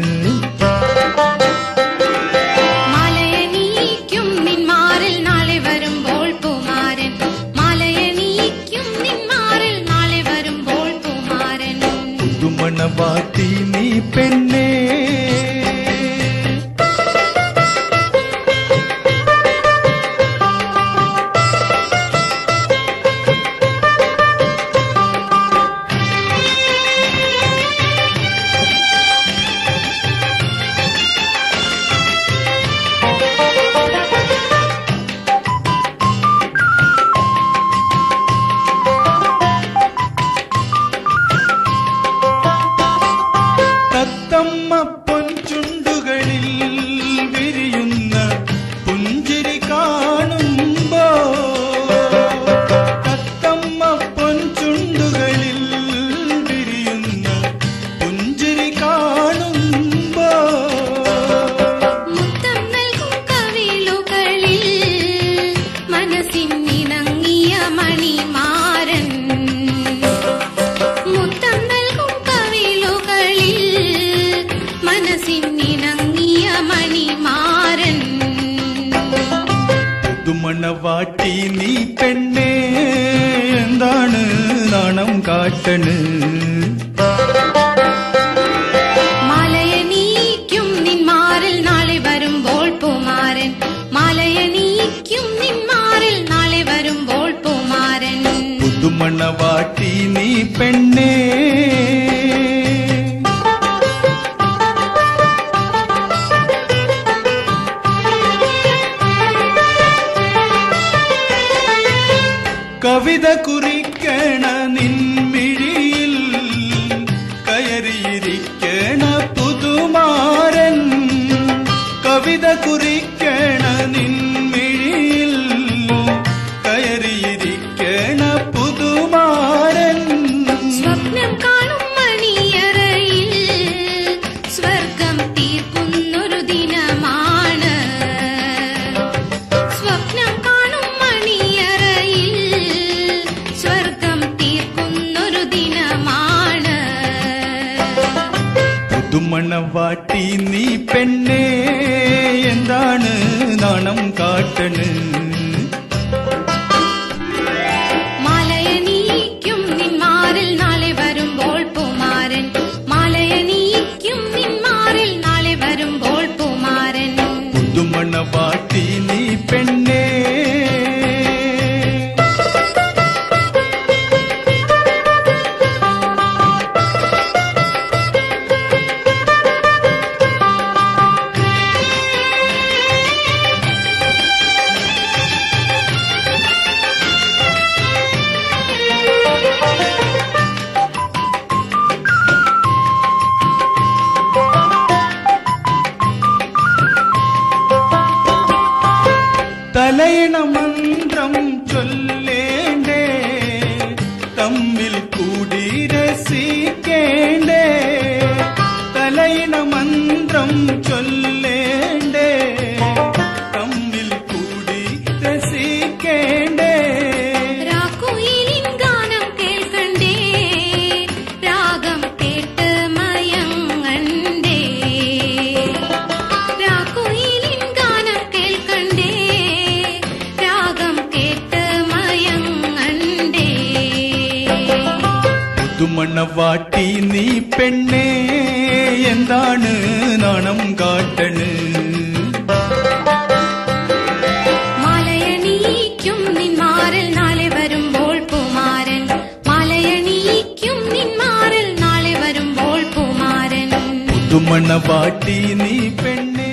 മലയനീക്കും നിന്മാറിൽ നാളെ വരുമ്പോൾ പൂമാരൻ മലയനീക്കും നിന്മാറിൽ നാളെ വരുമ്പോൾ പൂമാരൻ പുതുമണവാട്ടി നീ പെണ്ണേ തത്തമ്മ പൊൻചുണ്ടുകളിൽ വിരിയുന്ന പുഞ്ചിരി കാണുമ്പോ തത്തമ്മ പൊൻചുണ്ടുകളിൽ വിരിയുന്ന പുഞ്ചിരി കാണുമ്പോ മുത്തം നൽകും കവിളുകളിൽ മനസ്സിനിണങ്ങിയ മണിമാരൻ മുത്തം നൽകും കവിളുകളിൽ മനസ്സിനിണങ്ങിയ മണിമാരൻ പുതുമണവാട്ടി നീ പെണ്ണേ എന്താണ് നാണം കാട്ടണ് മലയനീക്കും നിന്മാറിൽ നാളെ വരുമ്പോൾ പൂമാരൻ മലയനീക്കും നിന്മാറിൽ നാളെ വരുമ്പോൾ പൂമാരൻ പുതുമണവാട്ടി നീ പെണ്ണേ കവിത കുറിക്കണ നിൻമിഴിയിൽ കയറിയിരിക്കണ പുതുമാരൻ കവിത കുറിക്കണ നിൻമിഴിയിൽ കയറിയിരിക്കണ പുതുമാരൻ സ്വപ്നം കാണും മണിയറയിൽ സ്വർഗം തീർക്കുന്നൊരു ദിനമാണ് സ്വപ്നം കാണും മണിയറയിൽ സ്വർഗം തീർക്കുന്നൊരു ദിനമാണ് പുതുമണവാട്ടി നീ പെണ്ണേ എന്താണ് നാണം കാട്ടണ് മലയനീക്കും നിന്മാറിൽ നാളെ വരുമ്പോൾ പൂമാരൻ മലയനീക്കും നിന്മാറിൽ നാളെ വരുമ്പോൾ പൂമാരൻ പുതുമണവാട്ടി നീ പെണ്ണേ തലയിണ മന്ത്രം ചൊല്ലേണ്ടേ തമ്മിൽ കൂടി രസിക്കേണ്ടേ തലയിണ മന്ത്രം ചൊല്ലേണ്ടേ പുതുമണവാട്ടി നീ പെണ്ണേ എന്താണ് നാണം കാട്ടണ് മലയണീക്കും നിന്മാറിൽ നാളെ വരുമ്പോൾ പൂമാരൻ മലയണീക്കും നിന്മാറിൽ നാളെ വരുമ്പോൾ പൂമാരൻ പുതുമണവാട്ടി നീ പെണ്ണേ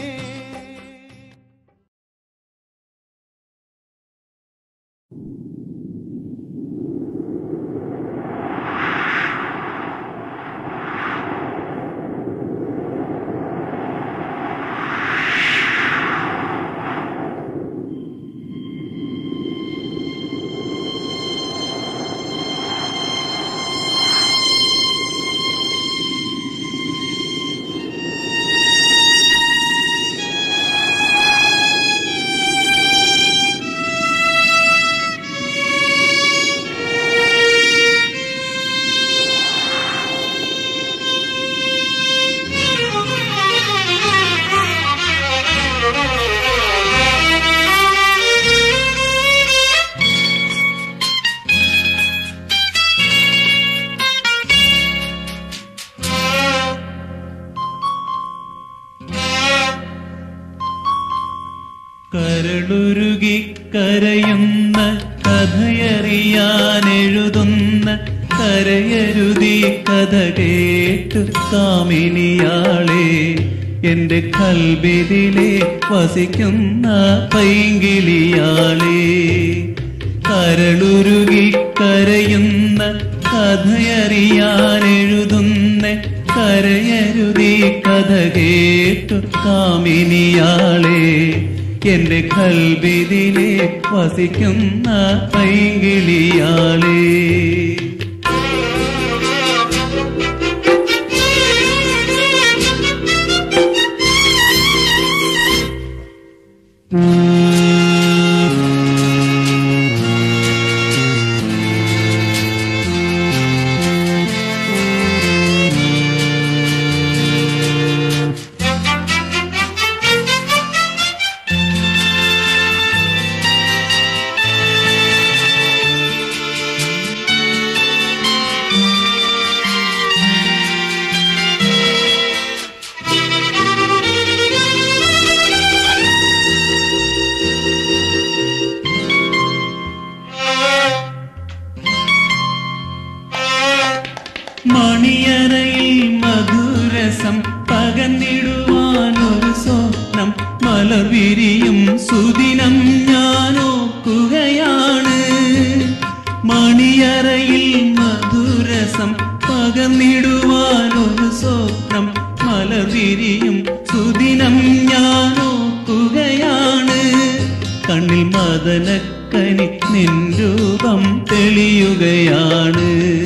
കരളുരുകി കരയുന്ന കഥയറിയാൻ എഴുതുന്ന കരയരുതി കഥ കേട്ടു കാമിനിയാളെ എന്റെ കൽബിതിലെ വസിക്കുന്ന പൈങ്കിളിയാളെ കരളുരുകി കരയുന്ന കഥയറിയാൻ എഴുതുന്ന കരയരുതി കഥ കേട്ടു കാമിനിയാളെ എന്റെ കൽബിതിലെ വസിക്കുന്ന പൈങ്കിളിയാളെ മണിയറയിൽ മധുരസം പകർന്നിടുവാനൊരു സ്വപ്നം മലർവിരിയും സുദിനം ഞാൻ ഓക്കുകയാണ് മണിയറയിൽ മധുരസം പകർന്നിടുവാനൊരു സ്വപ്നം മലർവിരിയും സുദിനം ഞാൻ ഓക്കുകയാണ് കണ്ണിൽ മദനക്കനി നിൻ രൂപം തെളിയുകയാണ്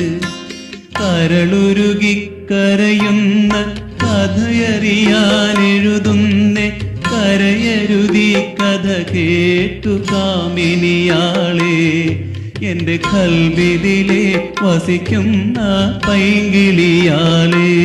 കരളുരുകി കരയുന്ന കഥയറിയാൻ എഴുതുന്ന കരയരുതി കഥ കേട്ടു കാമിനിയാളെ എന്റെ കൽവിതിലെ വസിക്കുന്ന പൈങ്കിളിയാളെ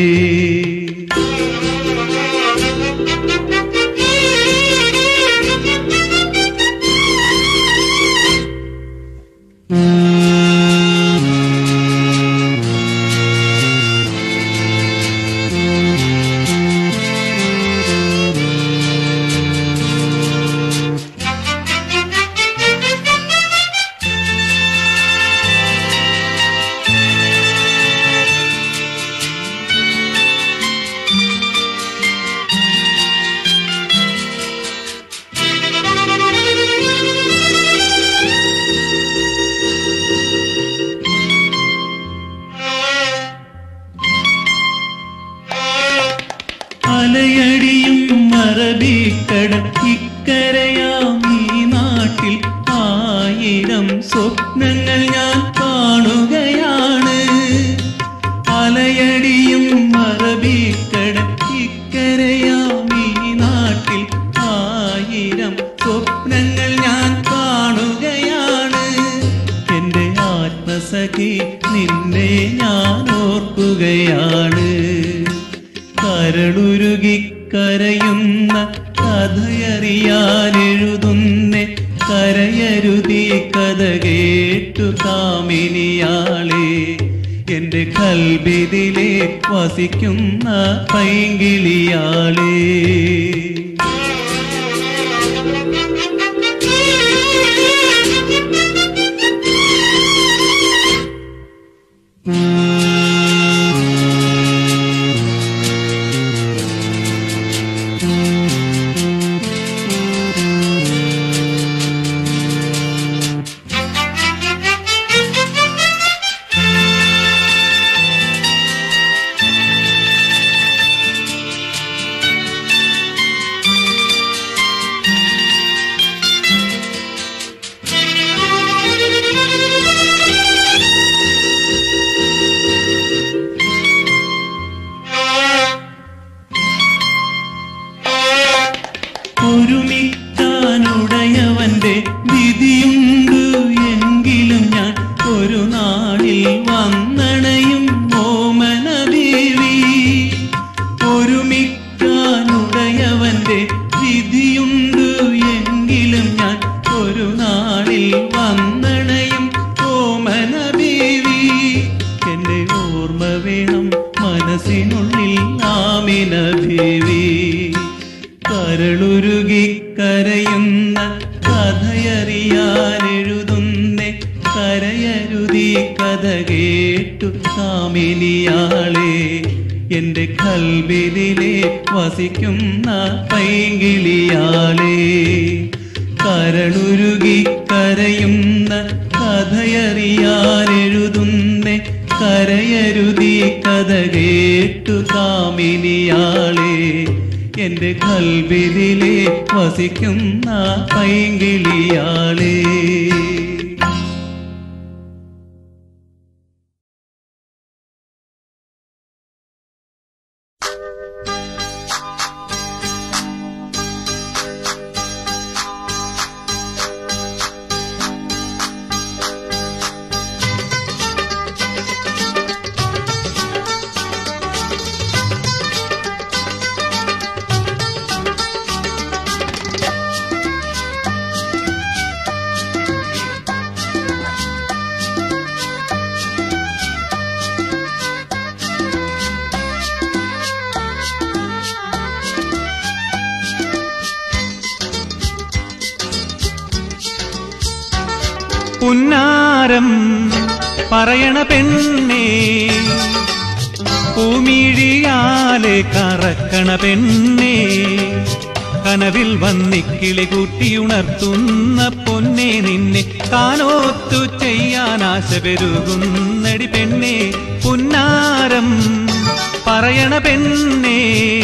അലയടിയും മറബിക്കട ഇക്കരയാം ഈ നാട്ടിൽ ആയിരം സ്വപ്നങ്ങൾ ഞാൻ കാണുകയാണ് അലയടിയും മറബിക്കട ഇക്കരയാം ഈ നാട്ടിൽ ആയിരം സ്വപ്നങ്ങൾ ഞാൻ കാണുകയാണ് എന്റെ ആത്മസഖി നിന്നെ ഞാൻ ഓർക്കുകയാണ് കരളുരുകി കരയുന്ന കഥയറിയാൻ എഴുതുന്ന കരയരുതി കഥ കേട്ടു കാമിനിയാളെ എന്റെ കൽബിതിലെ വസിക്കുന്ന പൈങ്കിളിയാളേ ഒരുമിക്കാനുടയവന്റെ വിധിയുണ്ട് എങ്കിലും ഞാൻ ഒരു നാളിൽ വന്നണയും ഓമന ദേവി ഒരുമിക്കാനുടയവന്റെ വിധിയുണ്ട് എങ്കിലും ഞാൻ ഒരു നാളിൽ വന്നണയും ഓമന ദേവി എന്റെ ഓർമ്മ വേണം മനസ്സിനുള്ളിൽ ആമിന ദേവി കരളുരുകി കരയുന്ന കഥയറിയാനെഴുതുന്നേ കരയരുതി കഥ കേട്ടു കാമിനിയാളെ എന്റെ കൽബിലെ വസിക്കുന്ന പൈങ്കിളിയാളെ കരളുരുകി കരയുന്ന കഥയറിയാനെഴുതുന്നേ കരയരുതി കഥ കേട്ടു കാമിനിയാളെ എന്റെ കൽബിലെ വസിക്കുന്ന പൈങ്കിളിയാളേ പുന്നാരം പറയണ പെണ്ണേ പൂമിഴിയാലെ കറക്കണ പെണ്ണേ കനവിൽ വന്നിക്കിളി കൂട്ടിയുണർത്തുന്ന പൊന്നെ നിന്നെ കാനോത്തു ചെയ്യാൻ ആശ പെരുകുന്നടി പെണ്ണേ പുന്നാരം പറയണ പെണ്ണേ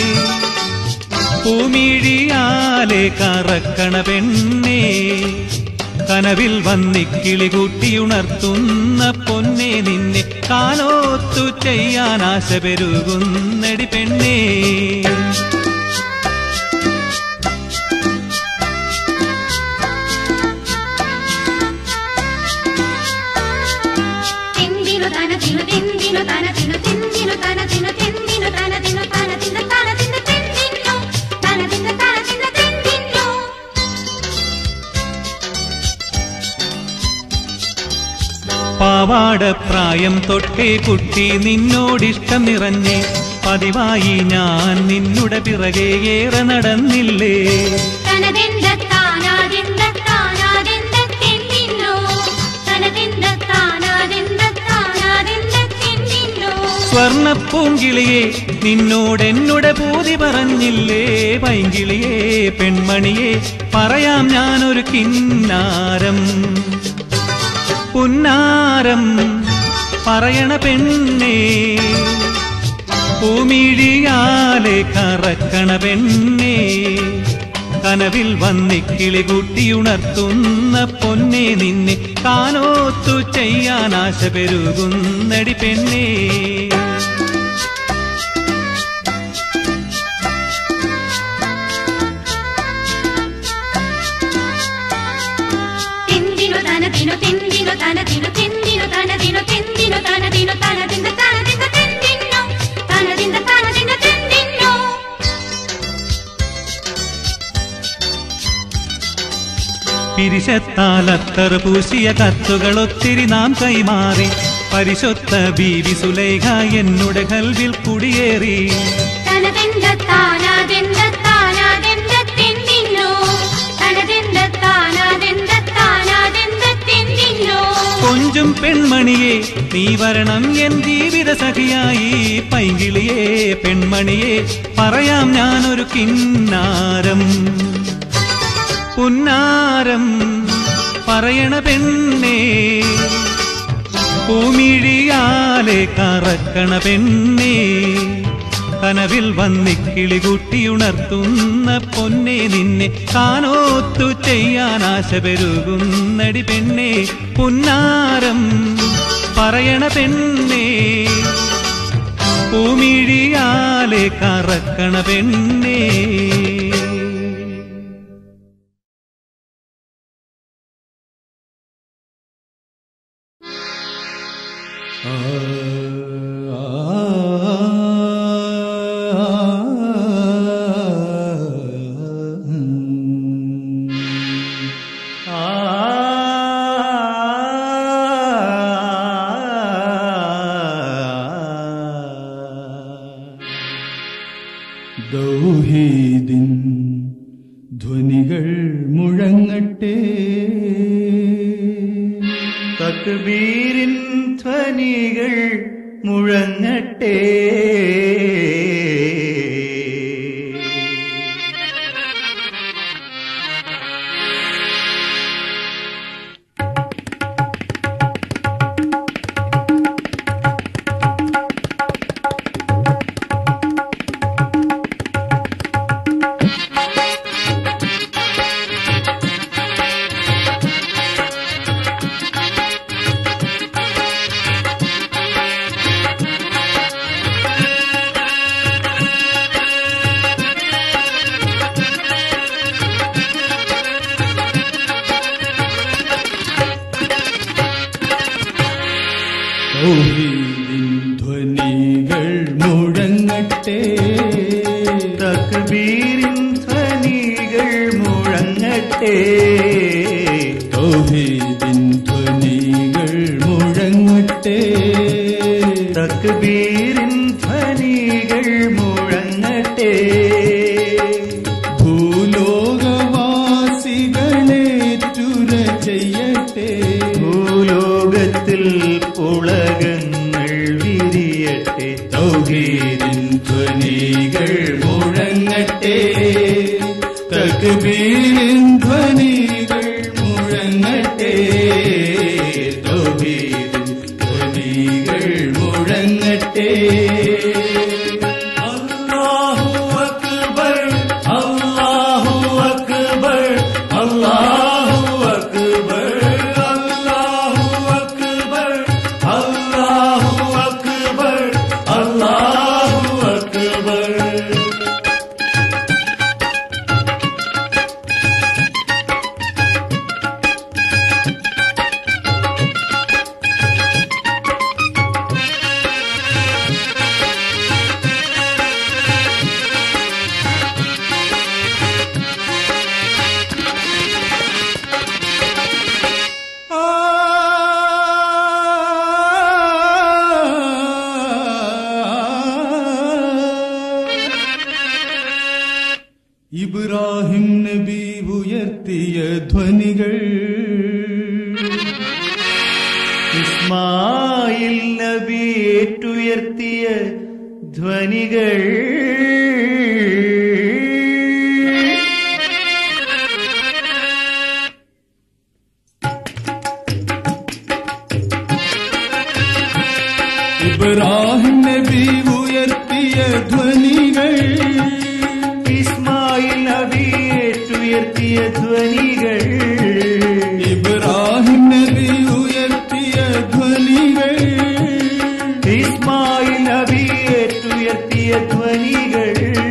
പൂമിഴിയാലെ കറക്കണ പെണ്ണേ കനവിൽ വന്നിക്കിളി കൂട്ടിയുണർത്തുന്ന പൊന്നെ നിന്നെ കാലോത്തു ചെയ്യാൻ ആശ പെരുകുന്നടി പെണ്ണേ തിന്തിനു തന തിനു തിന്തിനു തന തിനു തിന്തിനു തന തിനു തിന്തിനു തന തിനു തന തിന്ന തന തിന്ന തിന്തിന്നു തന തിന്ന തന തിന്ന തിന്തിന്നു പാവാട പ്രായം തൊട്ടേ കുട്ടി നിന്നോടിഷ്ടം നിറഞ്ഞേ പതിവായി ഞാൻ നിന്നുടെ പിറകെ ഏറെ നടന്നില്ലേ തനതിന്ത താനാതിന്ത താനാതിന്ത തിന്തിന്നു തനതിന്ത താനാതിന്ത താനാതിന്ത തിന്തിന്നു സ്വർണപ്പൂങ്കിളിയെ നിന്നോടെന്നുടെ പൂതി പറഞ്ഞില്ലേ പൈങ്കിളിയെ പെൺമണിയെ പറയാം ഞാനൊരു കിന്നാരം പുന്നാരം പറയണ പെണ്ണേ പൂമിഴിയാലെ കറക്കണ പെണ്ണേ കനവിൽ വന്നിക്കിളി കൂട്ടിയുണർത്തുന്ന പൊന്നെ നിന്നെ കാനോത്തു ചെയ്യാൻ ആശ പെരുകുന്നടി പെണ്ണേ തിന്തിനു തന തിനു തിന്തിനു തന തിനു തിന്തിനു തന തിനു തിന്തിനു തന തിനു തന തിന്ത തന തിന്ത തിന്തിന്നു തന തിന്ത തന തിന്ത തിന്തിന്നു പിരിശത്താൽ അത്തർ പൂശിയ കത്തുകൾ ഒത്തിരി നാം കൈമാറി പരിശുദ്ധ ബീവി സുലൈഹ എന്നുടെ കൽവിൽ കുടിയേറി തനതെന്ത താനാതെന്ത താനാതെന്ത തെന്നിന്നോ തനതെന്ത താനാതെന്ത താനാതെന്ത തെന്നിന്നോ കൊഞ്ചും പെൺമണിയെ നീ വരണം എൻ ജീവിത സഖിയായി പൈകിളിയെ പെൺമണിയെ പറയാം ഞാനൊരു കിന്നാരം പുന്നാരം പറയണ പെണ്ണേ പൂമിഴിയാലെ കറക്കണ പെണ്ണേ കനവിൽ വന്നിക്കിളി കൂട്ടിയുണർത്തുന്ന പൊന്നെ നിന്നെ കാനോത്തു ചെയ്യാൻ ആശ പെരുകുന്നടി പെണ്ണേ പുന്നാരം പറയണ പെണ്ണേ പൂമിഴിയാലെ കറക്കണ പെണ്ണേ ദൗഹീദിൻ ധ്വനികൾ മുഴങ്ങട്ടെ തക്ബീരിൻ ധ്വനികൾ മുഴങ്ങട്ടെ ദൗഹീദിൻ ധ്വനികൾ മുഴങ്ങട്ടെ തക്ബീരിൻ ധ്വനികൾ മുഴങ്ങട്ടെ ദൗഹീദിൻ ധ്വനികൾ മുഴങ്ങട്ടെ തക്ബീരിൻ ധ്വനികൾ മുഴങ്ങട്ടെ ഭൂലോകവാസികളെ തുര ചെയ്യട്ടെ ഭൂലോകത്തിൽ പുളകങ്ങൾ വിരിയട്ടെ തൗഹീദിൻ ധ്വനികൾ മുഴങ്ങട്ടെ തക്ബീരിൻ ധ്വനികൾ മുഴങ്ങട്ടെ തൗഹീദിൻ ധ്വനികൾ മുഴങ്ങട്ടെ അല്ലാഹു അക്ബർ അല്ലാഹു അക്ബർ അല്ലാഹു അക്ബർ അല്ലാഹു അക്ബർ അല്ലാഹു അക്ബർ അല്ലാഹു അക്ബർ ഇബ്രാഹിം നബി ഉയർത്തിയ ധ്വനികൾ ഇസ്മായിൽ നബി ഏറ്റുയർത്തിയ ധ്വനികൾ ഇബ്രാഹിം നബി ഉയർത്തിയ ധ്വനികൾ ഇസ്മായിൽ നബി ഏറ്റുയർത്തിയ ധ്വനികൾ ഇബ്രാഹിം നബി ഉയർത്തിയ ധ്വനികൾ ഇസ്മായിൽ നബി ഏറ്റുയർത്തിയ ധ്വനികൾ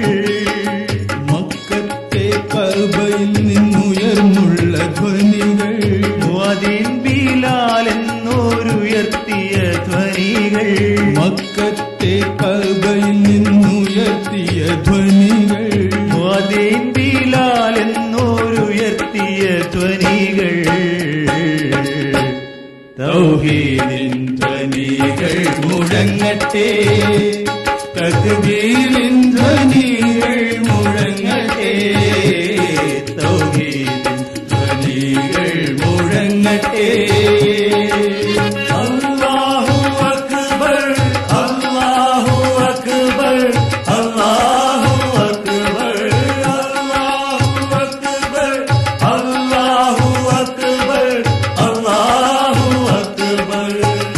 മക്കത്തെ കർബയിൽ നിന്നുയർന്നുള്ള ധ്വനികൾ മുഅദിൻ ബിലാൽ എന്നോരുയർത്തിയ ധ്വനികൾ മക്കത്തെ കർബയിൽ നിന്നുയർത്തിയ ധ്വനികൾ മുഅദിൻ ബിലാൽ എന്നോരുയർത്തിയ ധ്വനികൾ തൗഹീദിൻ ധ്വനികൾ മുഴങ്ങട്ടെ തക്ബീരിൻ ധ്വനികൾ മുഴങ്ങട്ടെ തൗഹീദിൻ ധ്വനികൾ മുഴങ്ങട്ടെ അല്ലാഹു അക്ബർ അല്ലാഹു അക്ബർ അല്ലാഹു അക്ബർ അല്ലാഹു അക്ബർ അല്ലാഹു അക്ബർ അല്ലാഹു അക്ബർ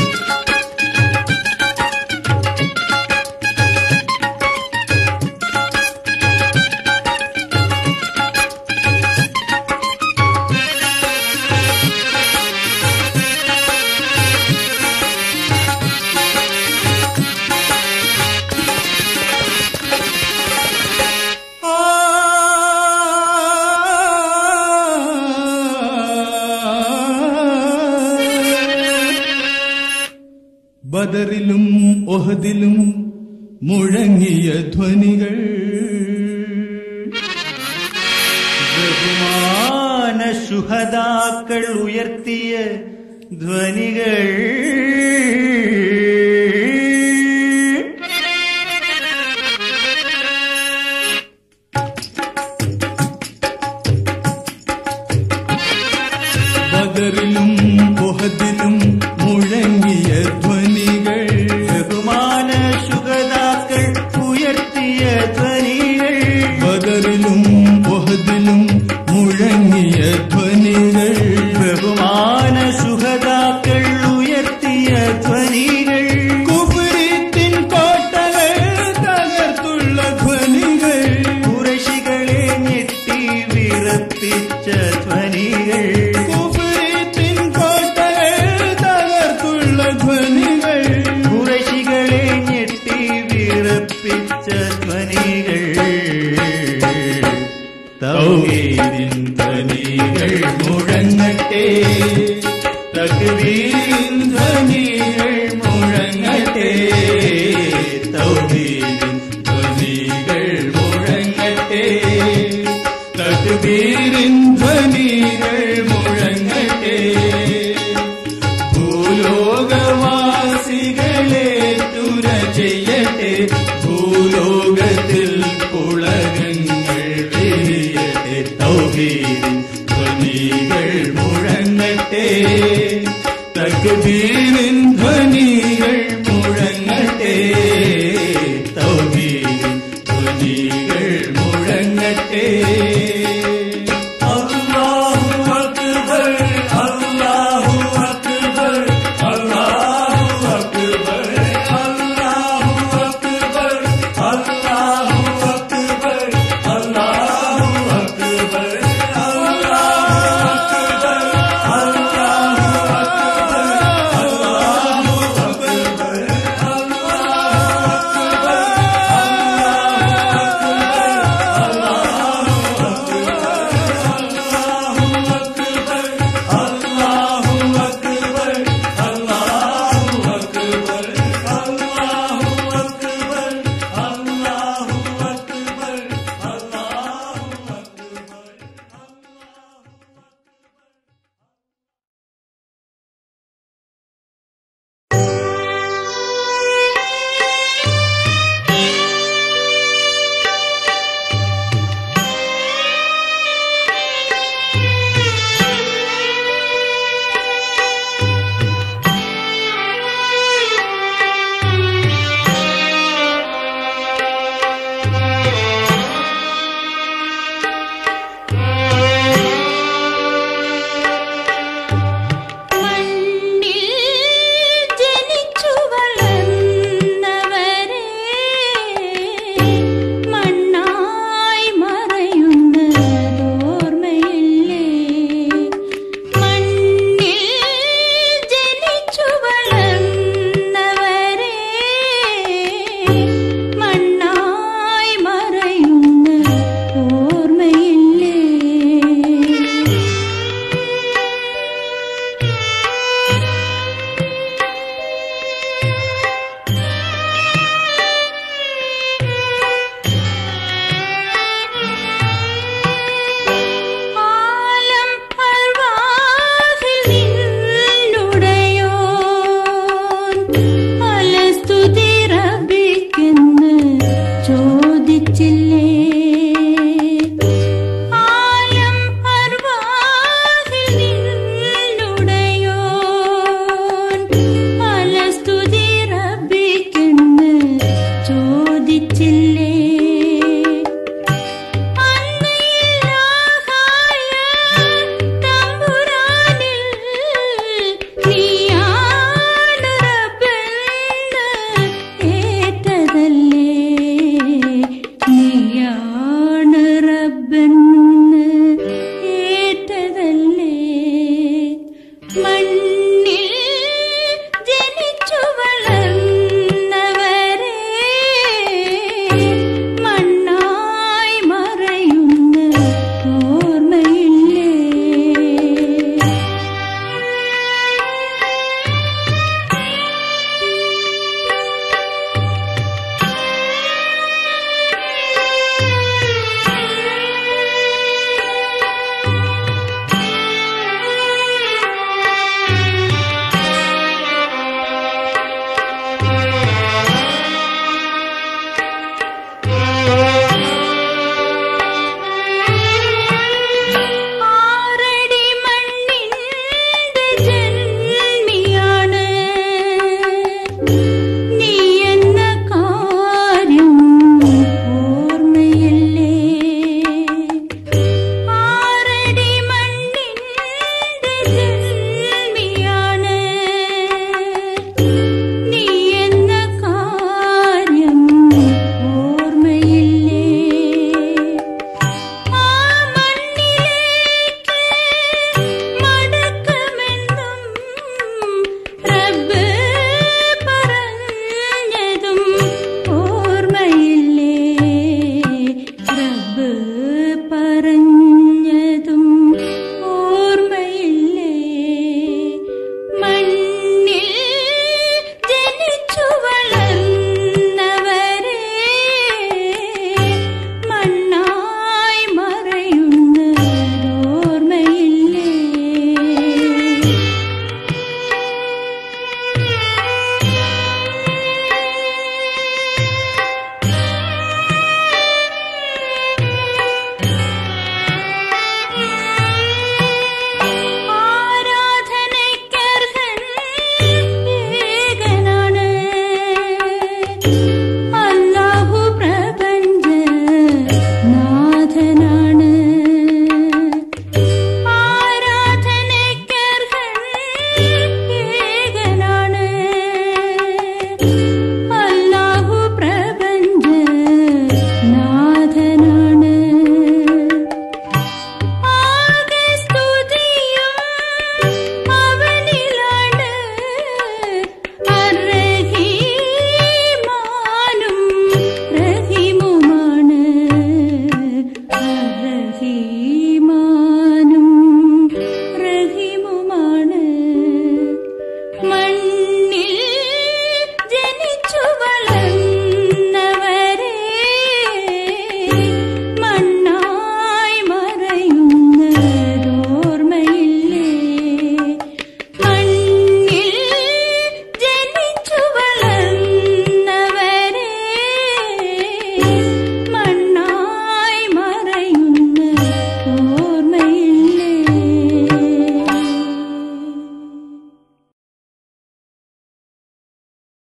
ബദറിലും ഒഹദിലും മുഴങ്ങിയ ധ്വനികൾ ബഹുമാന ശുഹദാക്കൾ ഉയർത്തിയ ധ്വനികൾ ബദറിലും ഒഹദിലും മുഴങ്ങിയ ധ്വനികൾ ബഹുമാന ശുഹദാക്കൾ ഉയർത്തിയ ധ്വനികൾ ബദറിലും ഒഹദിലും മുഴങ്ങിയ ധ്വനികൾ ബഹുമാന ശുഹദാക്കൾ ഉയർത്തിയ ധ്വനികൾ കുഫരിത്തിൻ കോട്ടകൾ തകർത്തുള്ള ധ്വനികൾ കുറശികളെ ഞെട്ടി വിറപ്പിച്ച ധ്വനികൾ കുഫരിത്തിൻ കോട്ടകൾ തകർത്തുള്ള ധ്വനികൾ കുറശികളെ ഞെട്ടി വിറപ്പിച്ച ധ്വനികൾ തൗഹീദിൻ ധ്വനികൾ മുഴങ്ങട്ടെ തക്ബീരിൻ ധ്വനികൾ മുഴങ്ങട്ടെ തൗഹീദിൻ ധ്വനികൾ മുഴങ്ങട്ടെ തക്ബീരിൻ ധ്വനികൾ മുഴങ്ങട്ടെ ഭൂലോകവാസികളെ തുര ചെയ്യട്ടെ ഭൂലോകത്തിൽ പുളകങ്ങൾ വിരിയട്ടെ തൗഹീദിൻ ധ്വനികൾ മുഴങ്ങട്ടെ തക്ബീരിൻ ധ്വനികൾ